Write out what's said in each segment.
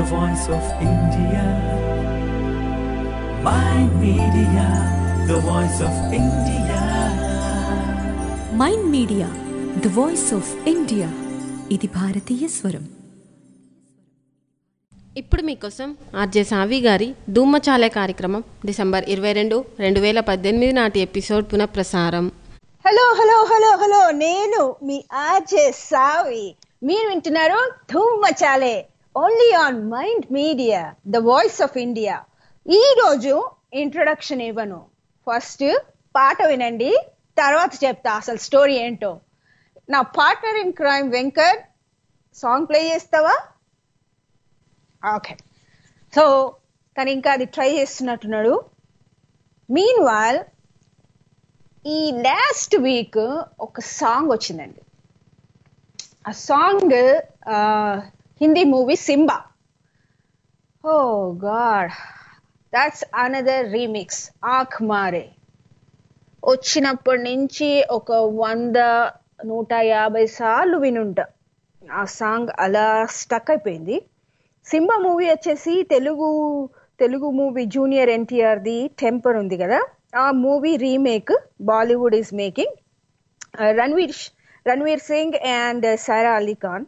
the voice of India. My media, the voice of India. Mind media the voice of India ఇది భారతీయ స్వరం ఇప్పుడు మీకోసం RJ సావి గారి ధూమచాలే కార్యక్రమం డిసెంబర్ ఇరవై రెండు రెండు వేల పద్దెనిమిది నాటి ఎపిసోడ్ పునఃప్రసారం హలో హలో హలో హలో నేను మీ ఆర్జే సావి మీరు వింటున్నారు Dhoom Machale only on mind media the voice of India ఈ రోజు ఇంట్రొడక్షన్ ఇవ్వను ఫస్ట్ పాట వినండి తర్వాత చెప్తా అసలు స్టోరీ ఏంటో నా partner in crime Venkat song play చేస్తావా ఓకే సో తను ఇంకా అది ట్రై చేస్తున్నట్టున్నాడు మీన్ వాల్ ఈ లాస్ట్ వీక్ ఒక సాంగ్ వచ్చిందండి ఆ song Hindi movie Simmba oh god that's another remix Aankh Maare వచ్చినప్పటి నుంచి ఒక వంద నూట యాభై సార్లు వినుంటా ఆ సాంగ్ అలా స్టక్ అయిపోయింది సింబా మూవీ వచ్చేసి తెలుగు తెలుగు మూవీ జూనియర్ ఎన్టీఆర్ది టెంపర్ ఉంది కదా ఆ movie remake Bollywood is making Ranveer Ranveer Singh and Sara Ali Khan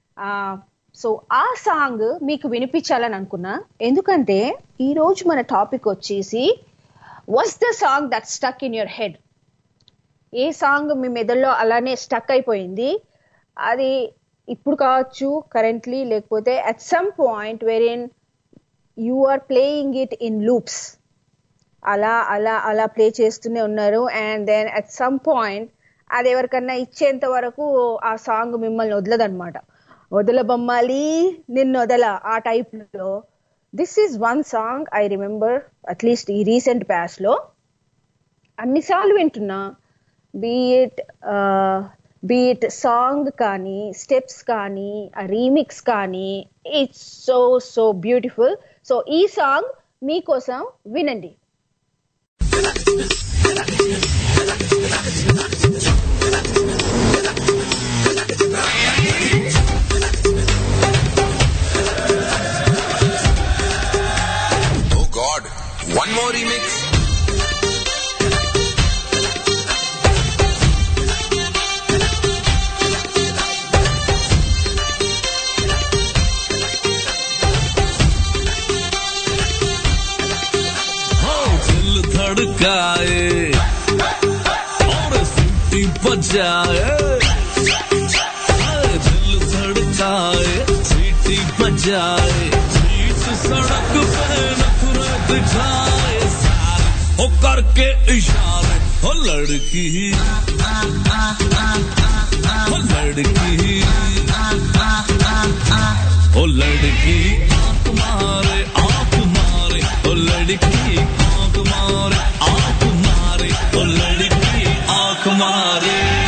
so ఆ సాంగ్ మీకు వినిపించాలని అనుకున్నా ఎందుకంటే ఈ రోజు మన టాపిక్ వచ్చేసి was the song that stuck in your head a song మీ మెదడులో అలానే స్టక్ అయిపోయింది అది ఇప్పుడు కావచ్చు కరెంట్లీ లేకపోతే at some point wherein you are playing it in loops అలా అలా అలా ప్లే చేస్తూనే ఉన్నారు and then at some point అది ఎవరికన్నా ఇచ్చేంత వరకు ఆ సాంగ్ మిమ్మల్ని వదలదన్నమాట వదల బొమ్మాలి నిన్ను వదల ఆ టైప్లో this is one song I remember at least ఈ రీసెంట్ ప్యాస్ లో అన్నిసార్లు వింటున్నా బీఇట్ బీఇట్ సాంగ్ కానీ స్టెప్స్ కానీ రీమిక్స్ కానీ it's so so beautiful so ఈ సాంగ్ మీకోసం వినండి Oh God, one more remix. दिल धड़काए और सीटी बजाए अरे दिल धड़काए सीटी बजाए बीच सड़क पे नखरे दिखाए सारे हो करके इशारे हो लड़की हो लड़की ओ लड़की आंख मारे आंख मारे ओ लड़की आंख मारे आंख मारे ओ लड़की आंख मारे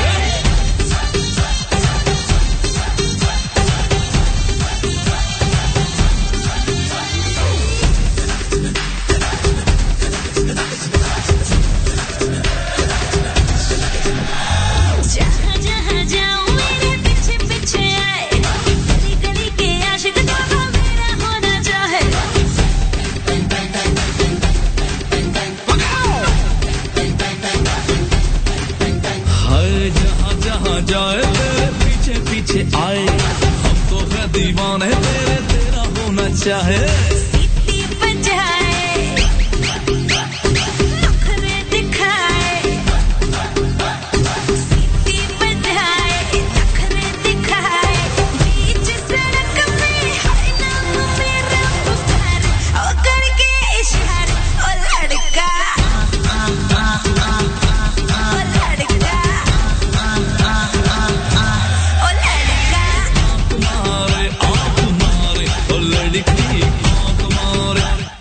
जहाँ जहाँ जाऊँ मेरे पीछे पीछे आए गली गली के आशिक दोनों मेरा होना चाहे हाय जहाँ जहाँ जाए तेरे पीछे पीछे आए हम तो है दीवाने तेरे तेरा होना चाहे सीटी बजाए नखरे दिखाए सीटी बजाए नखरे दिखाए बीच सड़क पे हाय नाम मेरा पुकारे ओ करके इशारे ओ लड़का ओ लड़का ओ लड़का मारे आंख मारे ओ लड़की आंख मारे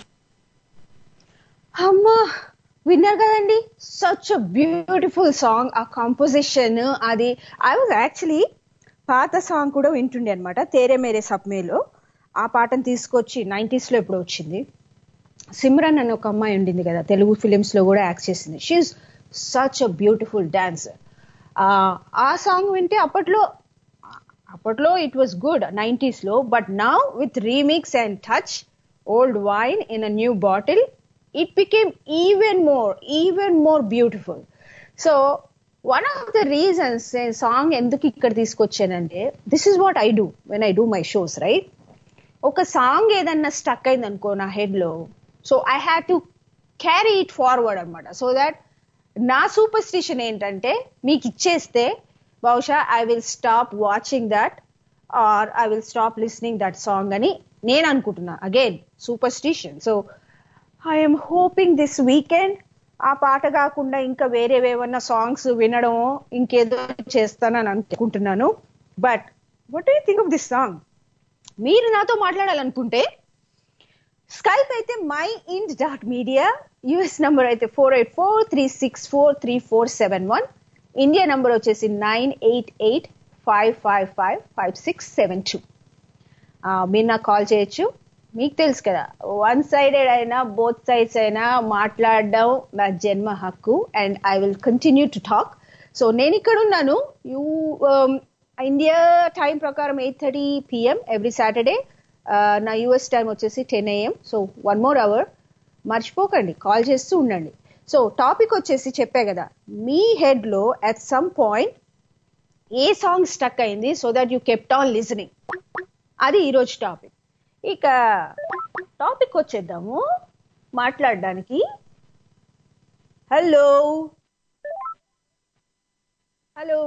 అమ్మా విన్నారు కదండి సచ్ బ్యూటిఫుల్ సాంగ్ ఆ కాంపోజిషన్ అది ఐ వాజ్ యాక్చువల్లీ పాత సాంగ్ కూడా వింటుండే అనమాట తేరే మేరే సప్మేలో ఆ పాటను తీసుకొచ్చి 90s లో ఎప్పుడు వచ్చింది సిమ్రన్ అనే ఒక అమ్మాయి ఉండింది కదా తెలుగు ఫిలిమ్స్ లో కూడా యాక్ట్ చేసింది she such a beautiful dancer ఆ సాంగ్ వింటే అప్పట్లో అప్పట్లో ఇట్ వాస్ గుడ్ నైంటీస్ లో but now with remix and touch old wine in a new bottle it became even more even more beautiful so one of the reasons నేను song ఎందుకు ఇక్కడ తీసుకొచ్చానంటే this is what I do when I do my shows right ఒక song ఏదన్నా stuck అయింది అనుకో నా head లో so I have to carry it forward అనమాట సో దట్ నా సూపర్ స్టిషన్ ఏంటంటే మీకు ఇచ్చేస్తే బహుశా I will stop watching that or I will stop listening that song అని నేను అనుకుంటున్నా again superstition so I'm hoping this weekend ఆ పాట కాకుండా ఇంకా వేరేవేమన్నా సాంగ్స్ వినడం ఇంకేదో చేస్తానని అనుకుంటున్నాను but what you think of this song మీరు నాతో మాట్లాడాలనుకుంటే స్కైప్ అయితే my mind dot media US number అయితే four eight four three six four three four seven one India number వచ్చేసి nine eight eight five five five five six seven two మీరు నాకు call చేయొచ్చు మీకు తెలుసు కదా వన్ సైడెడ్ అయినా both sides అయినా మాట్లాడడం నా జన్మ హక్కు and I will continue to talk so నేను ఇక్కడ ఉన్నాను యూ ఇండియా టైం ప్రకారం eight thirty PM every Saturday నా యూఎస్ టైం వచ్చేసి ten AM so one more hour మర్చిపోకండి కాల్ చేస్తూ ఉండండి సో టాపిక్ వచ్చేసి చెప్పే కదా మీ హెడ్ లో at some point a song stuck అయింది so that you kept on listening అది ఈరోజు టాపిక్ ఇక టాపిక్ వచ్చేద్దాము మాట్లాడడానికి హలో హలో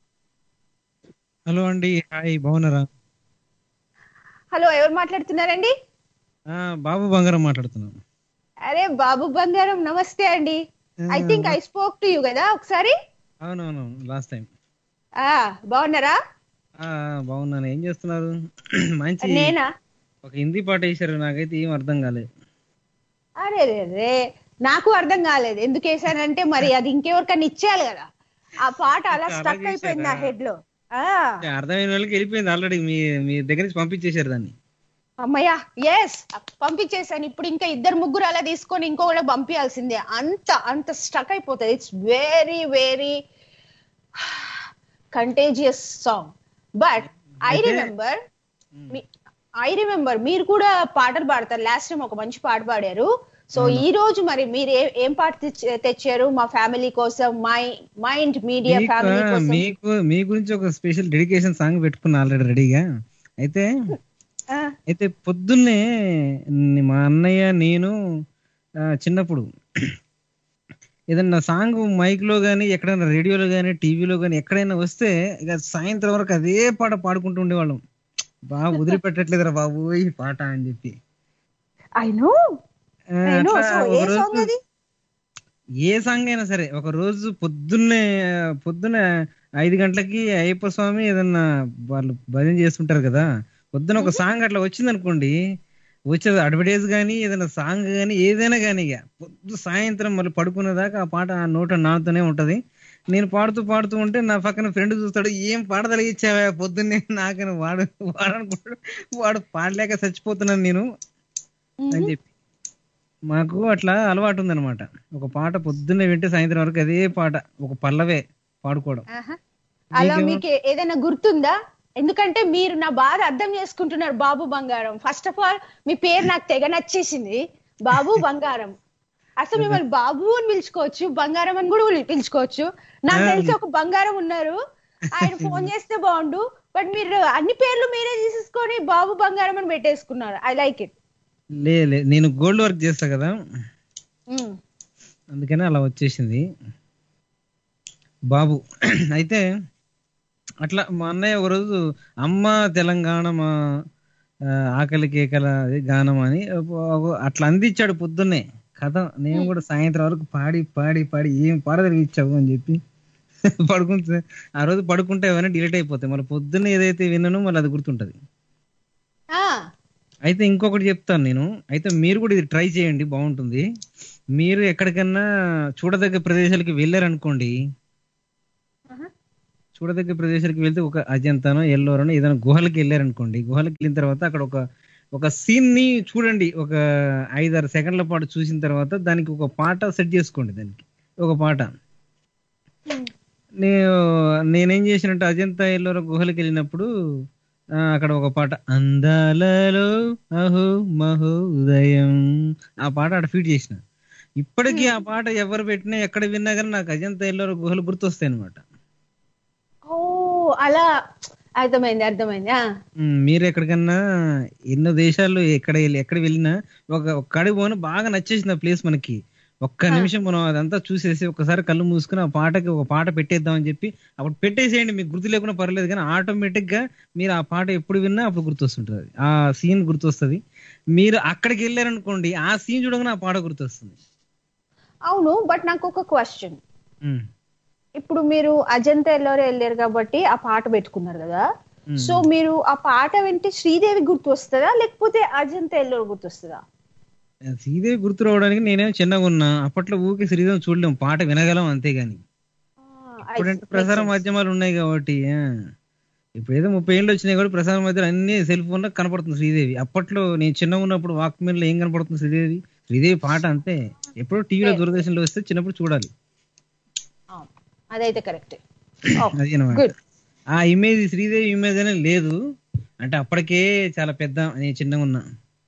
హలో అండి హాయ్ బాగున్నారా హలో ఎవరు మాట్లాడుతున్నారండి ఆ, బాబు బంగారం మాట్లాడుతున్నాను అరే బాబు బంగారం నమస్తే అండి I think I spoke to you కదా ఒకసారి అవునవును లాస్ట్ టైం ఆ బాగున్నారా బాగున్నాను ఏం చేస్తున్నారు మంచి నేనా ఒక హిందీ పాట వేశారు నాకైతే ఏం అర్థం కాలేదు అరే రే రే నాకు అర్థం కాలేదు ఎందుకు వేసానంటే మరి అది ఇంకెవరికన్నా ఇచ్చేయాలి కదా ఆ పాట అలా అలా స్టక్ అయిపోయింది నా చేశారా? హెడ్ లో ఆ అర్థమైన వాళ్ళకి వెళ్ళిపోయింది ఆల్రెడీ మీ మీ దగ్గర నుంచి పంపించేశారు దాన్ని అమ్మయ్యా ఎస్ పంపించేసాను ఇప్పుడు ఇంకా ఇద్దరు ముగ్గురు అలా తీసుకొని ఇంకొకటి పంపించాల్సిందే అంత అంత స్టక్ అయిపోతుంది it's very very contagious song but I అయితే- రిమెంబర్ ఐ రిమెంబర్ మీరు కూడా పాటలు పాడతారు లాస్ట్ టైం ఒక మంచి పాట పాడారు సో ఈ రోజు మరి మీరు ఏ- ఏం పాట తెచ్చ- తెచ్చారు మా ఫ్యామిలీ కోసం మై మైండ్ మీడియా మీకు ఫ్యామిలీ కోసం మీకు మీ గురించి ఒక స్పెషల్ డెడికేషన్ సాంగ్ పెట్టుకున్నా ఆల్రెడీ రెడీగా అయితే ఆ, అయితే పొద్దున్నే ని- మా అన్నయ్య నేను ఆ, చిన్నప్పుడు ఏదన్నా సాంగ్ మైక్ లో గానీ ఎక్కడైనా రేడియోలో గానీ టీవీలో గానీ ఎక్కడైనా వస్తే ఇక సాయంత్రం వరకు అదే పాట పాడుకుంటూ ఉండేవాళ్ళం బాగా వదిలిపెట్టట్లేదురా బాబు ఈ పాట అని చెప్పి I know. ఆ, I know. అట్లా So, ఒక ఏ రోజు- సాంగ్ అది ఏ సాంగ్ అయినా సరే ఒక రోజు పొద్దున్నే పొద్దున్న ఐదు గంటలకి అయ్యప్ప స్వామి ఏదన్నా వాళ్ళు భజన చేస్తుంటారు కదా పొద్దున ఒక సాంగ్ అట్లా వచ్చింది అనుకోండి వచ్చేది అడ్వర్టైజ్ కానీ ఏదైనా సాంగ్ కానీ ఏదైనా కానీ ఇక పొద్దు సాయంత్రం మళ్ళీ పడుకునేదాకా ఆ పాట ఆ నోట నాతోనే ఉంటది నేను పాడుతూ పాడుతూ ఉంటే నా పక్కన ఫ్రెండ్ చూస్తాడు ఏం పాట తలిగించావా పొద్దున్నే నాకని వాడు వాడు అనుకుంటాడు వాడు పాడలేక చచ్చిపోతున్నాను నేను అని చెప్పి మాకు అట్లా అలవాటు ఉందన్నమాట ఒక పాట పొద్దున్నే వింటే సాయంత్రం వరకు అదే పాట ఒక పల్లవే పాడుకోవడం ఆహా. అలా మీకేమో- మీకు ఏదైనా గుర్తుందా ఎందుకంటే మీరు నా బాధ అర్థం చేసుకుంటున్నారు బాబు బంగారం ఫస్ట్ ఆఫ్ ఆల్ మీ పేరు నాకు తెగ నచ్చేసింది బాబు బంగారం అసలు మిమ్మల్ని బాబు అని పిలుచుకోవచ్చు బంగారం అని కూడా పిలు- పిలుచుకోవచ్చు నాకు తెలిసి ఒక బంగారం ఉన్నారు ఆయన ఫోన్ చేస్తే బాగుండు బట్ మీరు అన్ని పేర్లు మీరే తీసేసుకొని బాబు బంగారం అని పెట్టేసుకున్నారు ఐ లైక్ ఇట్ లే లే నేను గోల్డ్ వర్క్ చేస్తా కదా అందుకనే అలా వచ్చేసింది బాబు అయితే అట్లా మా అన్నయ్య ఒకరోజు అమ్మ తెలంగాణ మా ఆ, ఆకలి కేకల అది గానం అని ఒక- అట్లా అందించాడు పొద్దున్నే కథ నేను కూడా సాయంత్రం వరకు పాడి పాడి పాడి ఏం పాడదలిగించావు అని చెప్పి పడుకుంటే ఆ రోజు పడుకుంటే అవన్నీ డిలీట్ అయిపోతాయి మళ్ళీ పొద్దున్న ఏదైతే విన్నానో మళ్ళీ అది గుర్తుంటది అయితే ఇంకొకటి చెప్తాను నేను అయితే మీరు కూడా ఇది ట్రై చేయండి బాగుంటుంది మీరు ఎక్కడికన్నా చూడదగ్గ ప్రదేశాలకి వెళ్ళారనుకోండి చూడదగ్గ ప్రదేశాలకు వెళ్తే ఒక అజంతానో ఎల్లోరనో ఏదైనా గుహలకి వెళ్ళారనుకోండి గుహలకి వెళ్ళిన తర్వాత అక్కడ ఒక ఒక సీన్ ని చూడండి ఒక ఐదారు సెకండ్ల పాటు చూసిన తర్వాత దానికి ఒక పాట సెట్ చేసుకోండి దానికి ఒక పాట నేను నేనేం చేసినట్టు అజంతా ఎల్లోర గుహలకు వెళ్ళినప్పుడు ఆ, అక్కడ ఒక పాట అందాలలో అహో మహో ఉదయం ఆ పాట అక్కడ ఫీట్ చేసిన ఇప్పటికీ ఆ పాట ఎవరు పెట్టినా ఎక్కడ విన్నా కానీ నాకు అజంతా ఎల్లోర గుహలు గుర్తొస్తాయి అనమాట ఓ అలా అర్థమైంది అర్థమైంది ఆ. మీరు ఎక్కడికన్నా ఎన్నో దేశాల్లో ఎక్కడ వెళ్ళి- ఎక్కడ వెళ్ళినా ఒక ఒక కడిగి పోను బాగా నచ్చేసింది ఆ ప్లేస్ మనకి ఒక్క నిమిషం మనం అదంతా చూసేసి ఒకసారి కళ్ళు మూసుకుని ఆ పాటకి ఒక పాట పెట్టేద్దాం అని చెప్పి అప్పుడు పెట్టేసేయండి మీకు గుర్తు లేకుండా పర్లేదు కానీ ఆటోమేటిక్ గా మీరు ఆ పాట ఎప్పుడు విన్నా అప్పుడు గుర్తొస్తుంటది ఆ సీన్ గుర్తొస్తది మీరు అక్కడికి వెళ్ళారనుకోండి ఆ సీన్ చూడగానే ఆ పాట గుర్తొస్తుంది అవును బట్ నాకు ఒక క్వశ్చన్ ఉమ్. ఇప్పుడు మీరు అజంతా ఎల్లోరే వెళ్ళారు కాబట్టి ఆ పాట పెట్టుకున్నారు కదా సో మీరు ఆ పాట వింటే శ్రీదేవి గుర్తు వస్తుందా లేకపోతే అజంతా ఎల్లోరు గుర్తు వస్తుందా శ్రీదేవి గుర్తు రావడానికి నేనేం చిన్నగా ఉన్నా అప్పట్లో ఊకే శ్రీదేవి చూడలేం పాట వినగలం అంతేగాని ఇప్పుడంటే ప్రసార మాధ్యమాలు ఉన్నాయి కాబట్టి ఆ. ఇప్పుడు ఏదో ముప్పై ఏళ్ళు వచ్చినాయి కాబట్టి ప్రసార మాధ్యమాలు అన్ని సెల్ ఫోన్ లో కనపడుతుంది శ్రీదేవి అప్పట్లో నేను చిన్న ఉన్నప్పుడు వాక్మెన్ లో ఏం కనపడుతుంది శ్రీదేవి శ్రీదేవి పాట అంతే ఎప్పుడో టీవీలో దూరదర్శన్ లో వస్తే చిన్నప్పుడు చూడాలి అదైతే కరెక్ట్ అది అనమాట గుడ్ ఆ ఇమేజ్ శ్రీదేవి ఇమేజ్ అనే లేదు అంటే అప్పటికే చాలా పెద్ద నేను చిన్నగా ఉన్నా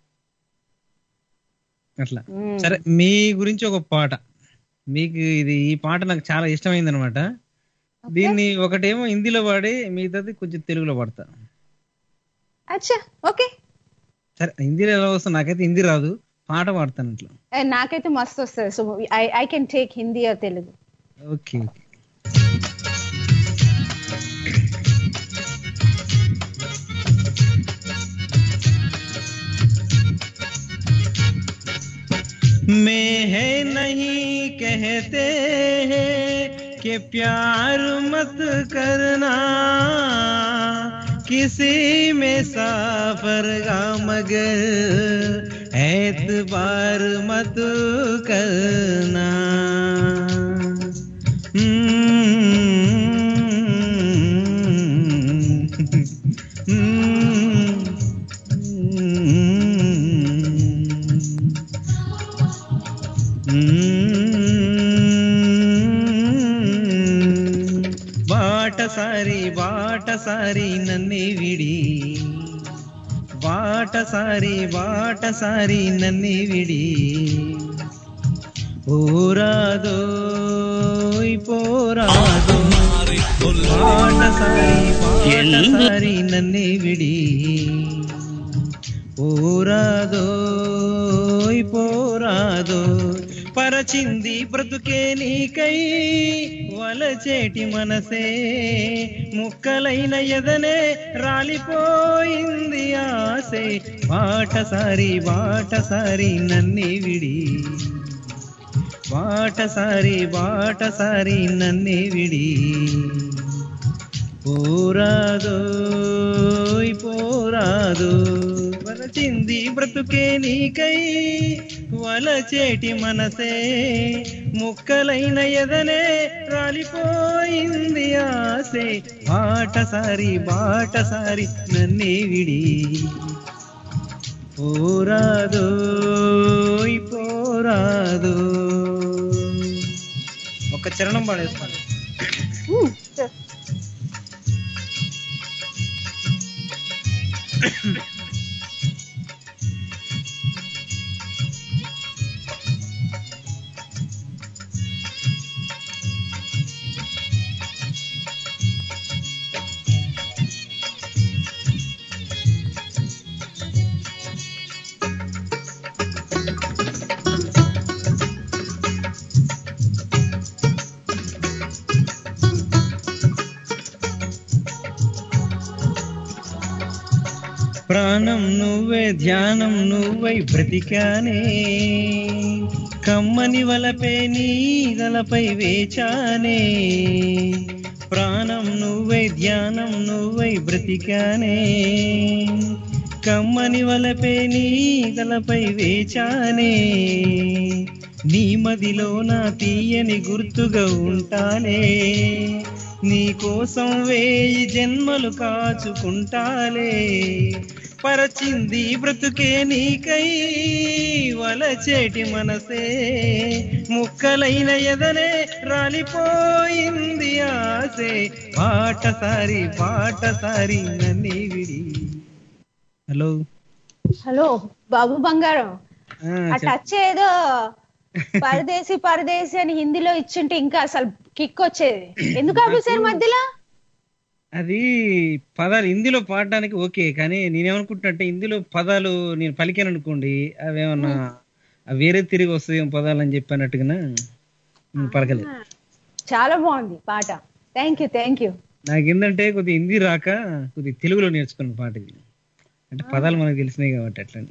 అట్లా సరే మీ గురించి ఒక పాట మీకు ఇది ఈ పాట నాకు చాలా ఇష్టమైంది అనమాట దీన్ని ఒకటేమో హిందీలో పాడి మిగతాది కొంచెం తెలుగులో పాడతా అచ్చా ఓకే సరే హిందీలో ఎలా వస్తుంది నాకైతే హిందీ రాదు పాట పాడతాను అట్లా నాకైతే మస్తు వస్తుంది so I I can take Hindi or Telugu okay okay मैं है नहीं कहते हैं कि प्यार मत करना किसी में साफर का मगर एतबार मत करना ಬಾಟಸಾರಿ ಬಾಟಸಾರಿ ನನ್ನೇ ವಿಡಿ ಬಾಟಸಾರಿ ಬಾಟಸಾರಿ ನನ್ನೇ ವಿಡಿ పోరాదో పోరాదో పాటసారి పాటసారి నన్నే విడి పోరాదో పోరాదో పరచింది బ్రతుకే నీకై వలచేటి మనసే ముక్కలైన ఎదనే రాలిపోయింది ఆసే బాటసారి బాటసారి నన్నే విడి బాటసారి బాటసారి నన్నే విడి పోరాదో పోరాదో వలచింది బ్రతుకే నీకై వలచేటి మనసే ముక్కలైన ఎదనే రాలిపోయింది ఆసే బాటసారి బాటసారి నన్నే విడి పోరాదో పోరాదో ఒక చరణం పాడేస్తాను ప్రాణం నువ్వే ధ్యానం నువ్వై బ్రతికానే కమ్మని వలపే నీ గలపై వేచానే ప్రాణం నువ్వై ధ్యానం నువ్వై బ్రతికానే కమ్మని వలపే నీ గలపై వేచానే నీ మదిలో నా తీయని గుర్తుగా ఉంటానే నీ కోసం వేయి జన్మలు కాచుకుంటాలే పరచింది బ్రతుకే నీకై వలచేటి మనసే ముక్కలైన ఎదనే రాలిపోయింది ఆసే పాటసారి పాటసారి నన్ను విడి హలో హలో బాబు బంగారం ఆ, ఆ చెప్- టచ్ ఏదో పరదేశీ పరదేశీ అని హిందీలో ఇచ్చుంటే ఇంకా అసలు కిక్ వచ్చేది ఎందుకు ఆపేశారు మధ్యలో అది పదాలు హిందీలో పాడడానికి ఓకే కానీ నేనేమనుకుంటున్నట్టే హిందీలో పదాలు నేను పలికాను అనుకోండి అవేమన్నా అవి వేరే తిరిగి వస్తాయి పదాలు అని చెప్పినట్టుగా నేను పలకలేదు చాలా బాగుంది పాట థ్యాంక్ యూ థ్యాంక్ యూ నాకు ఏంటంటే కొద్ది హిందీ రాక కొద్ది తెలుగులో నేర్చుకున్న పాట ఇది అంటే పదాలు మనకు తెలిసినాయి కాబట్టి అట్లా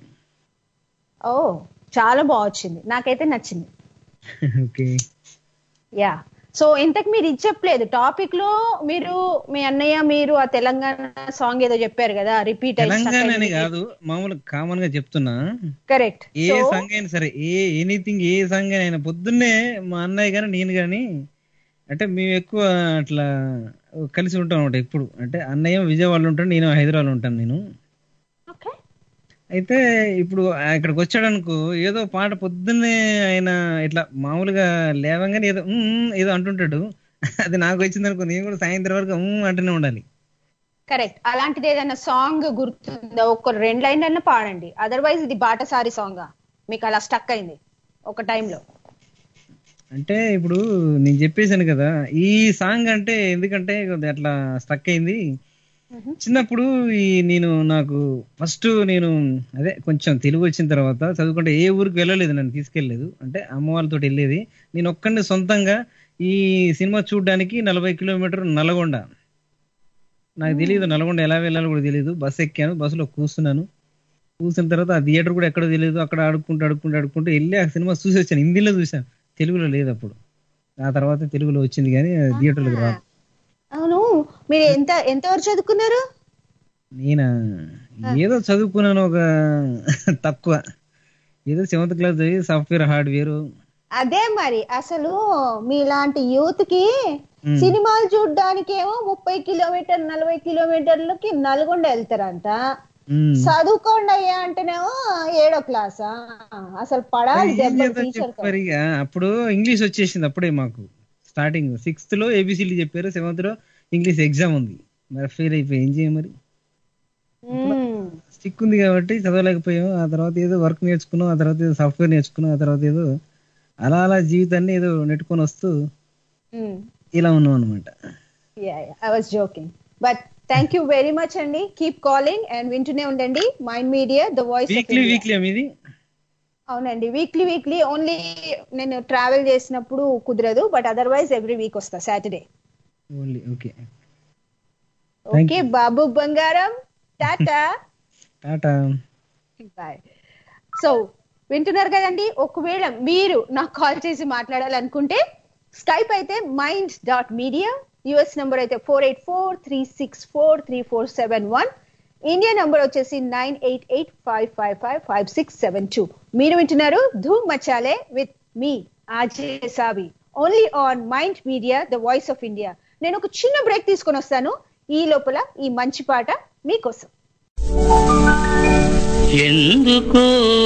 ఓ చాలా బాగా వచ్చింది నాకైతే నచ్చింది ఓకే యా సో ఇంతకు మీరు ఇది చెప్పలేదు టాపిక్ లో మీరు మీ అన్నయ్య మీరు ఆ తెలంగాణ సాంగ్ ఏదో చెప్పారు కదా రిపీట్ తెలంగాణ అని కాదు మామూలు కామన్ గా చెప్తున్నా కరెక్ట్ ఏ సాంగ్ అయినా సరే ఏ ఎనీథింగ్ ఏ సాంగ్ అయినా పొద్దున్నే మా అన్నయ్య గాని నేను గాని అంటే మేము ఎక్కువ అట్లా కలిసి ఉంటాం అనమాట ఎప్పుడు అంటే అన్నయ్య విజయవాడలో ఉంటాడు నేను హైదరాబాద్లో ఉంటాను నేను ఓకే అయితే ఇప్పుడు ఇక్కడికి వచ్చాడనుకో ఏదో పాట పొద్దున్నే ఆయన ఇట్లా మామూలుగా లేవంగానే ఏదో "ఉమ్, ఉమ్" ఏదో అంటుంటాడు అది నాకు వచ్చింది అనుకో నేను కూడా సాయంత్రం వరకు "ఉమ్" అంటూనే ఉండాలి కరెక్ట్ అలాంటిది ఏదైనా సాంగ్ గుర్తుందా ఒక రెండు లైన్ అన్న పాడండి అదర్వైజ్ ఇది బాటసారి సాంగ్ మీకు అలా స్టక్ అయింది ఒక టైంలో అంటే ఇప్పుడు నేను చెప్పేశాను కదా ఈ సాంగ్ అంటే ఎందుకంటే కొద్దిగా అట్లా స్టక్ అయింది చిన్నప్పుడు ఈ నేను నాకు ఫస్ట్ నేను అదే కొంచెం తెలుగు వచ్చిన తర్వాత చదువుకుంటే ఏ ఊరికి వెళ్ళలేదు నన్ను తీసుకెళ్ళలేదు అంటే అమ్మ వాళ్ళతో వెళ్ళేది నేను ఒక్కడిని సొంతంగా ఈ సినిమా చూడడానికి నలభై కిలోమీటర్ నల్గొండ నాకు తెలియదు నల్గొండ ఎలా వెళ్ళాలో కూడా తెలియదు బస్ ఎక్కాను బస్సులో కూర్చున్నాను కూర్చున్న తర్వాత ఆ థియేటర్ కూడా ఎక్కడో తెలియదు అక్కడ అడుక్కుంటూ అడుక్కుంటూ అడుక్కుంటూ వెళ్ళి ఆ సినిమా చూసి వచ్చాను హిందీలో చూసాను తెలుగులో లేదు అప్పుడు ఆ తర్వాత తెలుగులో వచ్చింది కానీ థియేటర్లకు రాదు అవును మీరు ఎంత ఎంతవరకు చదువుకున్నారు నేనా ఏదో చదువుకున్నాను ఒక తక్కువ ఏదో సెవెంత్ క్లాస్ చదివి సాఫ్ట్వేర్ హార్డ్వేర్ అదే మరి అసలు మీలాంటి యూత్ కి సినిమాలు చూడడానికి ఏమో ముప్పై కిలోమీటర్ నలభై కిలోమీటర్లకి నల్గొండ వెళ్తారంట చదువుకోండి అయ్యా అంటేనేమో ఏడో క్లాసా అసలు పడాలి దెబ్బలు టీచర్ మరి ఇక అప్పుడు ఇంగ్లీష్ వచ్చేసింది అప్పుడే మాకు స్టార్టింగ్ సిక్స్త్ లో ఏబిసిడి చెప్పారు సెవెంత్ లో ఇంగ్లీష్ ఎగ్జామ్ ఉంది మరి ఫెయిల్ అయిపోయి ఏం చేయం మరి స్టిక్ ఉంది కాబట్టి చదవలేకపోయాం ఆ తర్వాత ఏదో వర్క్ నేర్చుకున్నాం ఆ తర్వాత ఏదో సాఫ్ట్వేర్ నేర్చుకున్నాం ఆ తర్వాత ఏదో అలా అలా జీవితాన్ని ఏదో నెట్టుకొని వస్తూ ఇలా ఉన్నాం అనమాట I was joking but thank you very much అండి కీప్ కాలింగ్ అండ్ వింటూనే ఉండండి mind media the voice weekly weekly మీది అవునండి వీక్లీ వీక్లీ ఓన్లీ నేను ట్రావెల్ చేసినప్పుడు కుదరదు బట్ అదర్వైజ్ ఎవ్రీ వీక్ వస్తా సాటర్డే ఓన్లీ ఓకే ఓకే బాబు బంగారం టాటా టాటా బాయ్ సో వింటున్నారు కదండి ఒకవేళ మీరు నాకు కాల్ చేసి మాట్లాడాలనుకుంటే స్కైప్ అయితే mind dot media US number అయితే four eight four three six four three four seven one India number వచ్చేసి nine eight eight five five five five six seven two మీరు వింటున్నారు ధూమ్ మచాలే విత్ మీ RJ Savi only on mind media the voice of India నేను ఒక చిన్న break తీసుకొని వస్తాను ఈ లోపల ఈ మంచి పాట మీకోసం ఎందుకో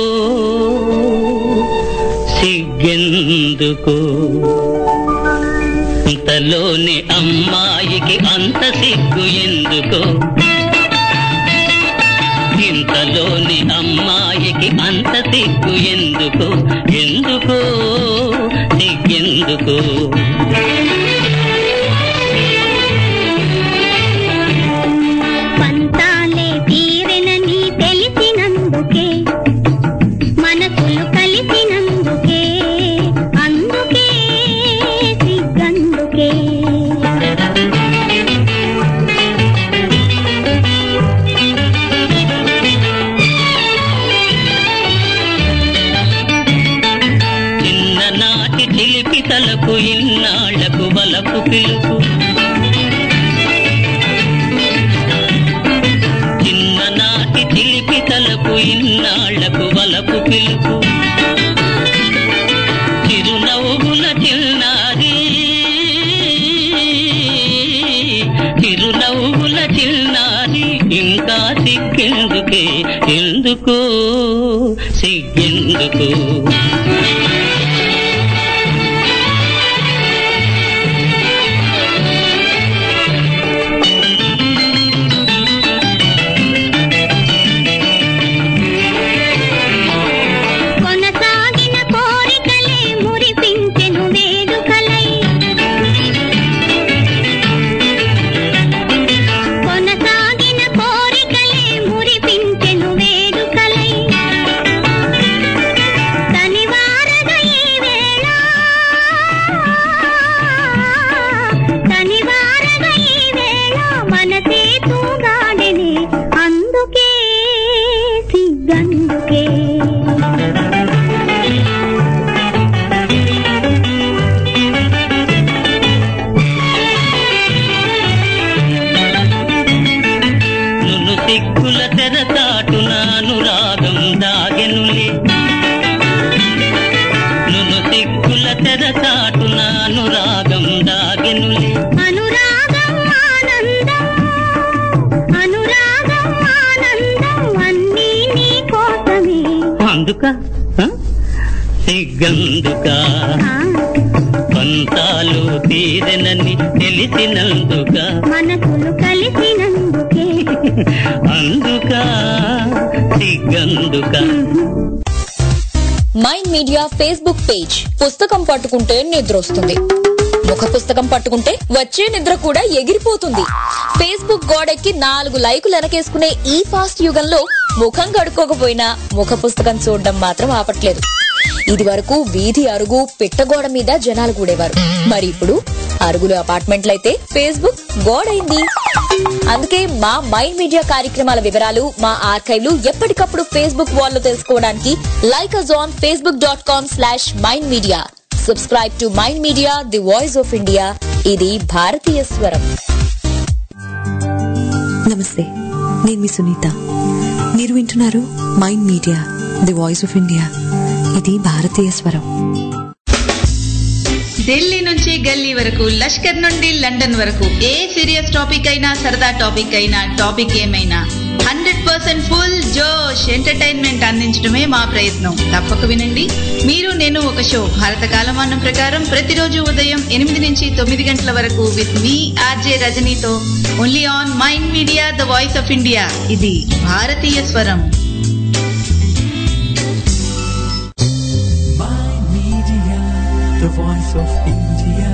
సిగ్గెందుకో అంతలోని అమ్మాయికి అంత సిగ్గు ఎందుకో ఇంతలోని అమ్మాయికి అంత సిగ్గు ఎందుకో ఎందుకో సిగ్గెందుకో పంతాలే తీరెనని తెలిసినందుకే మనసులు కలిసినందుకే అందుకే సిగ్గందుకే చిన్ననాటి చిలిపి తలకు ఇన్నాళ్లకు వలపు పిలుపు చిన్ననాటి చిలిపి తలకు ఇన్నాళ్లకు వలపు పిలుపు చిరునవ్వుల చిన్నారి చిరునవ్వుల చిన్నారి ఇంకా సిక్కెందుకే అందుకే ఎందుకు సిగ్గెందుకు కొనసాగిన కోరికలే మురిపించెను వేడుకలై కొనసాగిన కోరికలే మురిపించెను వేడుకలై తనివారగ ఈ వేళ తనివారగ ఈ వేళ మనసే తూగాడెని అందుకే సిగ్గందుకే నున్ను సిగ్గుల తెరచాటున అనురాగం దాగెనులే నున్ను సిగ్గుల తెరచాటున అనురాగం దాగెనులే అనురాగం ఆనందం అనురాగం ఆనందం అన్నీ నీ కోసమే అందుక ఆ? సిగ్గందుక ఆ, పంతాలు తీరనని తెలిసినందుక మనసులు కలిసినందుకే అందుక సిగ్గందుక మైండ్ మీడియా ఫేస్బుక్ పేజ్ పుస్తకం పట్టుకుంటే నిద్ర వస్తుంది ముఖ పుస్తకం పట్టుకుంటే వచ్చే నిద్ర కూడా ఎగిరిపోతుంది ఫేస్బుక్ గోడెక్కి నాలుగు లైకులు వెనకేసుకునే ఈ ఫాస్ట్ యుగంలో ముఖం కడుక్కోకపోయినా ముఖ పుస్తకం చూడడం మాత్రం ఆపట్లేదు ఇది వరకు వీధి అరుగు పిట్టగోడ మీద జనాలు కూడేవారు మరి ఇప్పుడు అరుగులు అపార్ట్మెంట్లయితే ఫేస్బుక్ గోడైంది అందుకే మా మైండ్ మీడియా కార్యక్రమాల వివరాలు మా ఆర్కైవ్లు ఎప్పటికప్పుడు ఫేస్బుక్ వాల్ లో తెలుసుకోవడానికి like us on Facebook dot com slash mind media subscribe to mind media the voice of India ఇది భారతీయ స్వరం నమస్తే నేను మీ సునీత మీరు వింటున్నారు mind media the voice of India ఇది భారతీయ స్వరం ఢిల్లీ నుంచి గల్లీ వరకు లష్కర్ నుండి లండన్ వరకు ఏ సీరియస్ టాపిక్ అయినా సరదా టాపిక్ అయినా టాపిక్ ఏమైనా హండ్రెడ్ పర్సెంట్ ఫుల్ జోష్ ఎంటర్టైన్మెంట్ అందించడమే మా ప్రయత్నం తప్పక వినండి మీరు నేను ఒక షో భారత కాలమానం ప్రకారం ప్రతిరోజు ఉదయం ఎనిమిది నుంచి తొమ్మిది గంటల వరకు విత్ మీ ఆర్జే రజనీతో only on mind media the voice of India ఇది భారతీయ స్వరం Mind Media, the voice of India.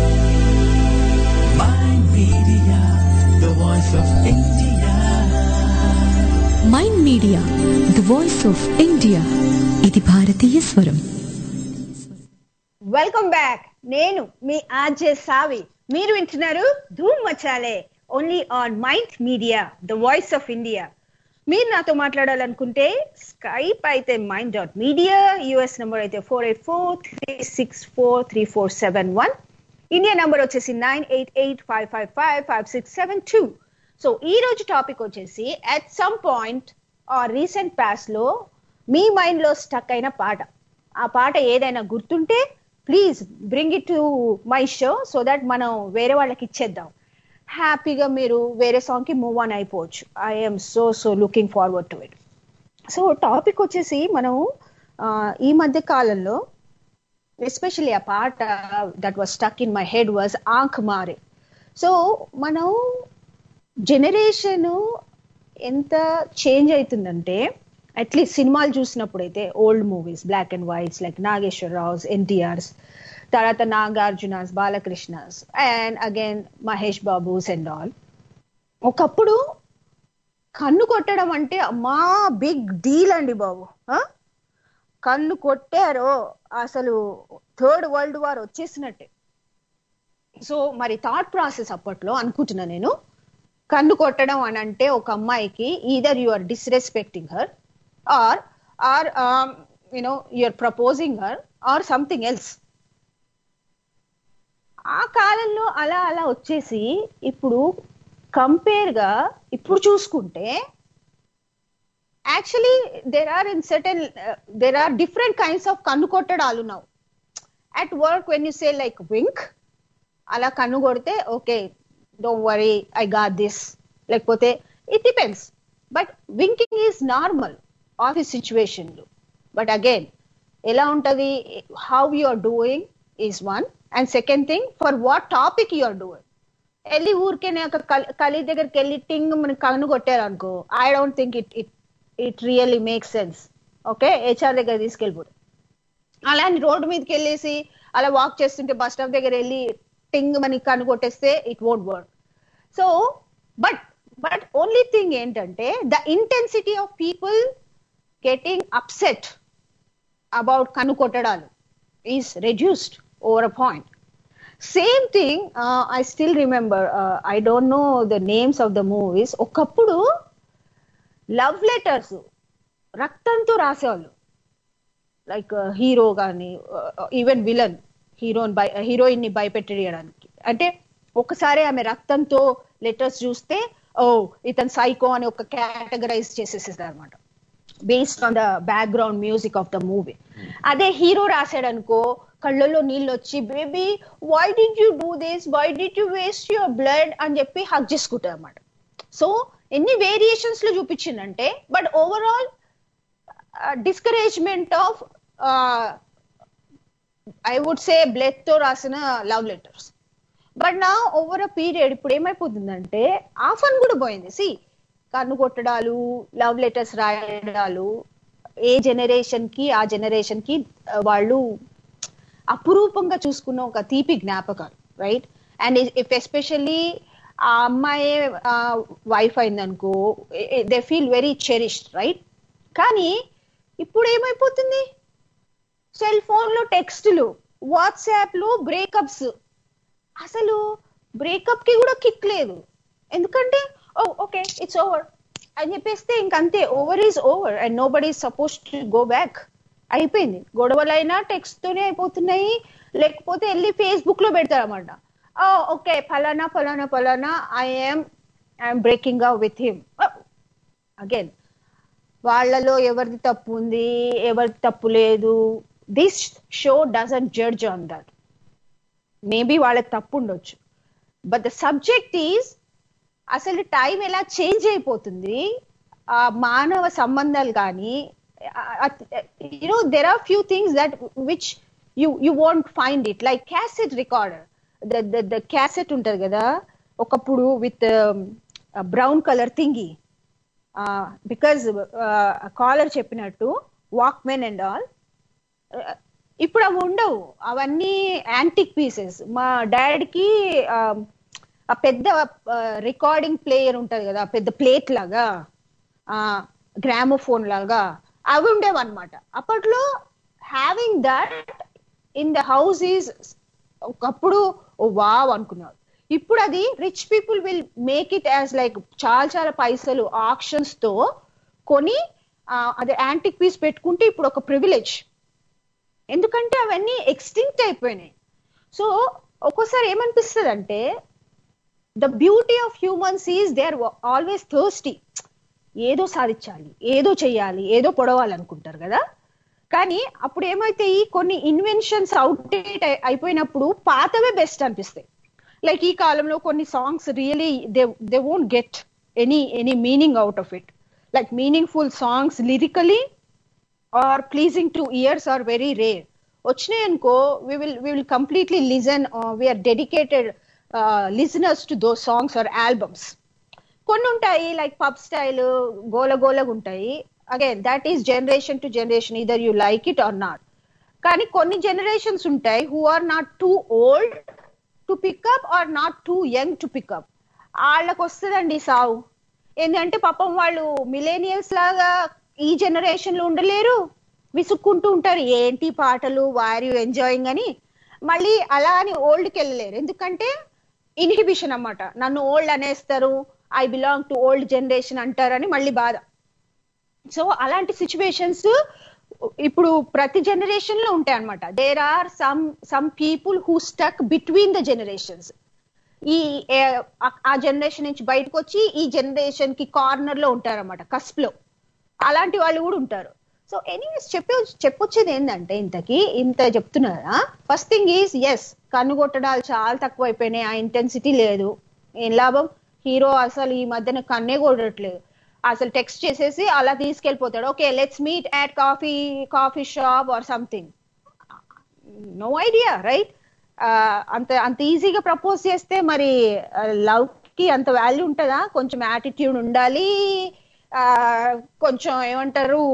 Mind Media, the voice of India. Mind media the voice of India ఇది భారతీయ స్వరం వెల్కమ్ బ్యాక్ నేను మీ ఆర్జే సావి మీరు వింటున్నారు Dhoom Machale only on mind media the voice of India మీరు నాతో మాట్లాడాలనుకుంటే స్కైప్ అయితే mind dot media US number అయితే four eight four three six four three four seven one India number వచ్చేసి nine eight eight five five five five six seven two so ఈ రోజు topic వచ్చేసి at some point or recent past లో మీ mind లో stuck అయిన పాట ఆ పాట ఏదైనా గుర్తుంటే please bring it to my show so that మనం వేరే వాళ్ళకి ఇచ్చేద్దాం హ్యాపీగా మీరు వేరే సాంగ్ కి మూవ్ ఆన్ అయిపోవచ్చు I'm so so looking forward to it so topic వచ్చేసి మనం ఆ, ఈ మధ్య కాలంలో ఎస్పెషల్లీ ఆ పాట that was stuck in my head was Aankh Maare so మనం జనరేషన్ ఎంత చేంజ్ అవుతుందంటే అట్లీస్ట్ సినిమాలు చూసినప్పుడు అయితే old movies black and whites like నాగేశ్వరరావుస్ ఎన్టీఆర్స్ తర్వాత నాగార్జునాస్ బాలకృష్ణస్ అండ్ అగైన్ మహేష్ బాబుస్ అండ్ ఆల్ ఒకప్పుడు కన్ను కొట్టడం అంటే మా బిగ్ డీల్ అండి బాబు ఆ? కన్ను కొట్టారో అసలు థర్డ్ వరల్డ్ వార్ వచ్చేసినట్టే సో మరి థాట్ ప్రాసెస్ అప్పట్లో అనుకుంటున్నా నేను కన్ను కొట్టడం అని అంటే ఒక అమ్మాయికి either you are disrespecting her or or you know you're proposing her or something else ఆ కాలంలో అలా అలా వచ్చేసి ఇప్పుడు కంపేర్ గా ఇప్పుడు చూసుకుంటే actually there are in certain there are different kinds of కన్ను కొట్టడాలు now at work when you say like wink అలా కన్ను కొడితే okay don't worry I got this లేకపోతే it depends but winking is normal office సిచ్యువేషన్లు but again ఎలా ఉంటుంది how you are doing is one and second thing for what topic you are doing వెళ్ళి ఊరికేనే ఒక కలి దగ్గరికి వెళ్ళి టింగ్ మన కన్ను కొట్టారు అనుకో I don't think it it it really make sense okay HR దగ్గర తీసుకెళ్ళిపోతే అలా అని రోడ్డు మీదకి వెళ్ళేసి అలా వాక్ చేస్తుంటే బస్ స్టాప్ దగ్గర వెళ్ళి టింగ్ మని కన్ను కొట్టేస్తే it won't work so but but only thing ఏంటంటే the intensity of people getting upset about కన్ను కొట్టడాలు is reduced over a point same thing I still remember I don't know the names of the movies ఒకప్పుడు love letters రక్తంతో రాసేవాళ్ళు like hero కానీ even villain హీరోని by heroine ని భయపెట్టేయడానికి అంటే ఒకసారి ఆమె రక్తంతో లెటర్స్ చూస్తే ఓ ఇతను సైకో అని ఒక కేటగరైజ్ చేసేసేది అనమాట based on the background music of the movie అదే హీరో రాశాడు అనుకో కళ్ళల్లో నీళ్ళు వచ్చి baby why did you do this why did you waste your blood అని చెప్పి హక్ చేసుకుంటారు అనమాట సో ఎన్ని వేరియేషన్స్ లో చూపించిందంటే but overall discouragement of I would say blood తో రాసిన లవ్ లెటర్స్ బట్ నా ఓవర్ అ పీరియడ్ ఇప్పుడు ఏమైపోతుందంటే ఆఫన్ కూడా పోయింది సి కన్ను కొట్టడాలు లవ్ లెటర్స్ రాయడాలు ఏ జనరేషన్ కి ఆ జనరేషన్ కి ఆ, వాళ్ళు అపురూపంగా చూసుకున్న ఒక తీపి జ్ఞాపకాలు రైట్ అండ్ ఇఫ్ ఎస్పెషల్లీ ఆ అమ్మాయి వైఫ్ అయిందనుకో they feel very cherished right కానీ ఇప్పుడు ఏమైపోతుంది సెల్ ఫోన్ లో టెక్స్టులు వాట్సాప్ లో బ్రేకప్స్ అసలు బ్రేకప్ కి కూడా కిక్ లేదు ఎందుకంటే ఓ ఓకే ఇట్స్ ఓవర్ అని చెప్పేస్తే ఇంకంతే over is over and nobody supposed to go back అయిపోయింది గొడవలైనా టెక్స్ట్ తోనే అయిపోతున్నాయి లేకపోతే వెళ్ళి ఫేస్బుక్ లో పెడతారు అనమాట ఓకే ఫలానా ఫలానా ఫలానా I'm I'm breaking up with him again వాళ్ళలో ఎవరిది తప్పు ఉంది ఎవరిది తప్పు లేదు this show doesn't judge on that maybe వాళ్ళకి తప్పు ఉండొచ్చు బట్ ద సబ్జెక్ట్ ఈజ్ అసలు టైం ఎలా చేంజ్ అయిపోతుంది ఆ మానవ సంబంధాలు కానీ you know there are few things that which you you won't find it like cassette recorder the the cassette ఉంటది కదా ఒకప్పుడు విత్ బ్రౌన్ కలర్ థింగి బికాజ్ కాలర్ చెప్పినట్టు వాక్మెన్ అండ్ ఆల్ ఇప్పుడు అవి ఉండవు అవన్నీ యాంటిక్ పీసెస్ మా డాడీకి ఆ పెద్ద రికార్డింగ్ ప్లేయర్ ఉంటది కదా పెద్ద ప్లేట్ లాగా గ్రామోఫోన్ లాగా అవి ఉండేవి అనమాట అప్పట్లో having that in the house is ఒకప్పుడు ఓ వావ్ అనుకున్నారు ఇప్పుడు అది rich people will make it as like చాలా చాలా పైసలు ఆప్షన్స్ తో కొని అదే యాంటిక్ పీస్ పెట్టుకుంటే ఇప్పుడు ఒక ప్రివిలేజ్ ఎందుకంటే అవన్నీ ఎక్స్టింక్ట్ అయిపోయినాయి సో ఒక్కోసారి ఏమనిపిస్తుంది అంటే the beauty of humans is they are always thirsty ఏదో సాధించాలి ఏదో చెయ్యాలి ఏదో పొడవాలనుకుంటారు కదా కానీ అప్పుడు ఏమైతాయి కొన్ని ఇన్వెన్షన్స్ అవుట్డేట్ అయిపోయినప్పుడు పాతవే బెస్ట్ అనిపిస్తాయి లైక్ ఈ కాలంలో కొన్ని songs really they they won't get any any meaning out of it like meaningful songs lyrically or pleasing to ears are very rare వచ్చినాయి అనుకో we will we will completely listen we are dedicated listeners to those songs or albums కొన్ని ఉంటాయి like pub style గోల గోలగా ఉంటాయి again that is generation to generation either you like it or not కానీ కొన్ని generations ఉంటాయి who are not two old to pick up or not too young to pick up వాళ్ళకి వస్తుందండి సావు ఏంటంటే పాపం వాళ్ళు మిలేనియల్స్ లాగా ఈ జనరేషన్ లో ఉండలేరు విసుక్కుంటూ ఉంటారు ఏంటి పాటలు వారి ఎంజాయింగ్ అని మళ్ళీ అలా అని ఓల్డ్కి వెళ్ళలేరు ఎందుకంటే ఇన్హిబిషన్ అన్నమాట నన్ను ఓల్డ్ అనేస్తారు I belong to old generation అంటారని మళ్ళీ బాధ సో అలాంటి సిచ్యువేషన్స్ ఇప్పుడు ప్రతి జనరేషన్ లో ఉంటాయి అనమాట there are some some people who stuck between the generations ఈ ఆ జనరేషన్ నుంచి బయటకు వచ్చి ఈ జనరేషన్ కి కార్నర్ లో ఉంటారన్నమాట కస్ప్ లో అలాంటి వాళ్ళు కూడా ఉంటారు సో ఎనీవేస్ చెప్పే చెప్పొచ్చేది ఏంటంటే ఇంతకి ఇంత చెప్తున్నారా ఫస్ట్ థింగ్ ఈజ్ ఎస్ కన్నుగొట్టడాలు చాలా తక్కువ అయిపోయినాయి ఆ ఇంటెన్సిటీ లేదు ఏం లాభం హీరో అసలు ఈ మధ్యన కన్నే కొట్టట్లేదు అసలు టెక్స్ట్ చేసేసి అలా తీసుకెళ్ళిపోతాడు okay let's meet at coffee coffee shop or something no idea right అంత అంత ఈజీగా ప్రపోజ్ చేస్తే మరి లవ్ కి అంత వాల్యూ ఉంటుందా కొంచెం యాటిట్యూడ్ ఉండాలి ఆ, కొంచెం ఏమంటారు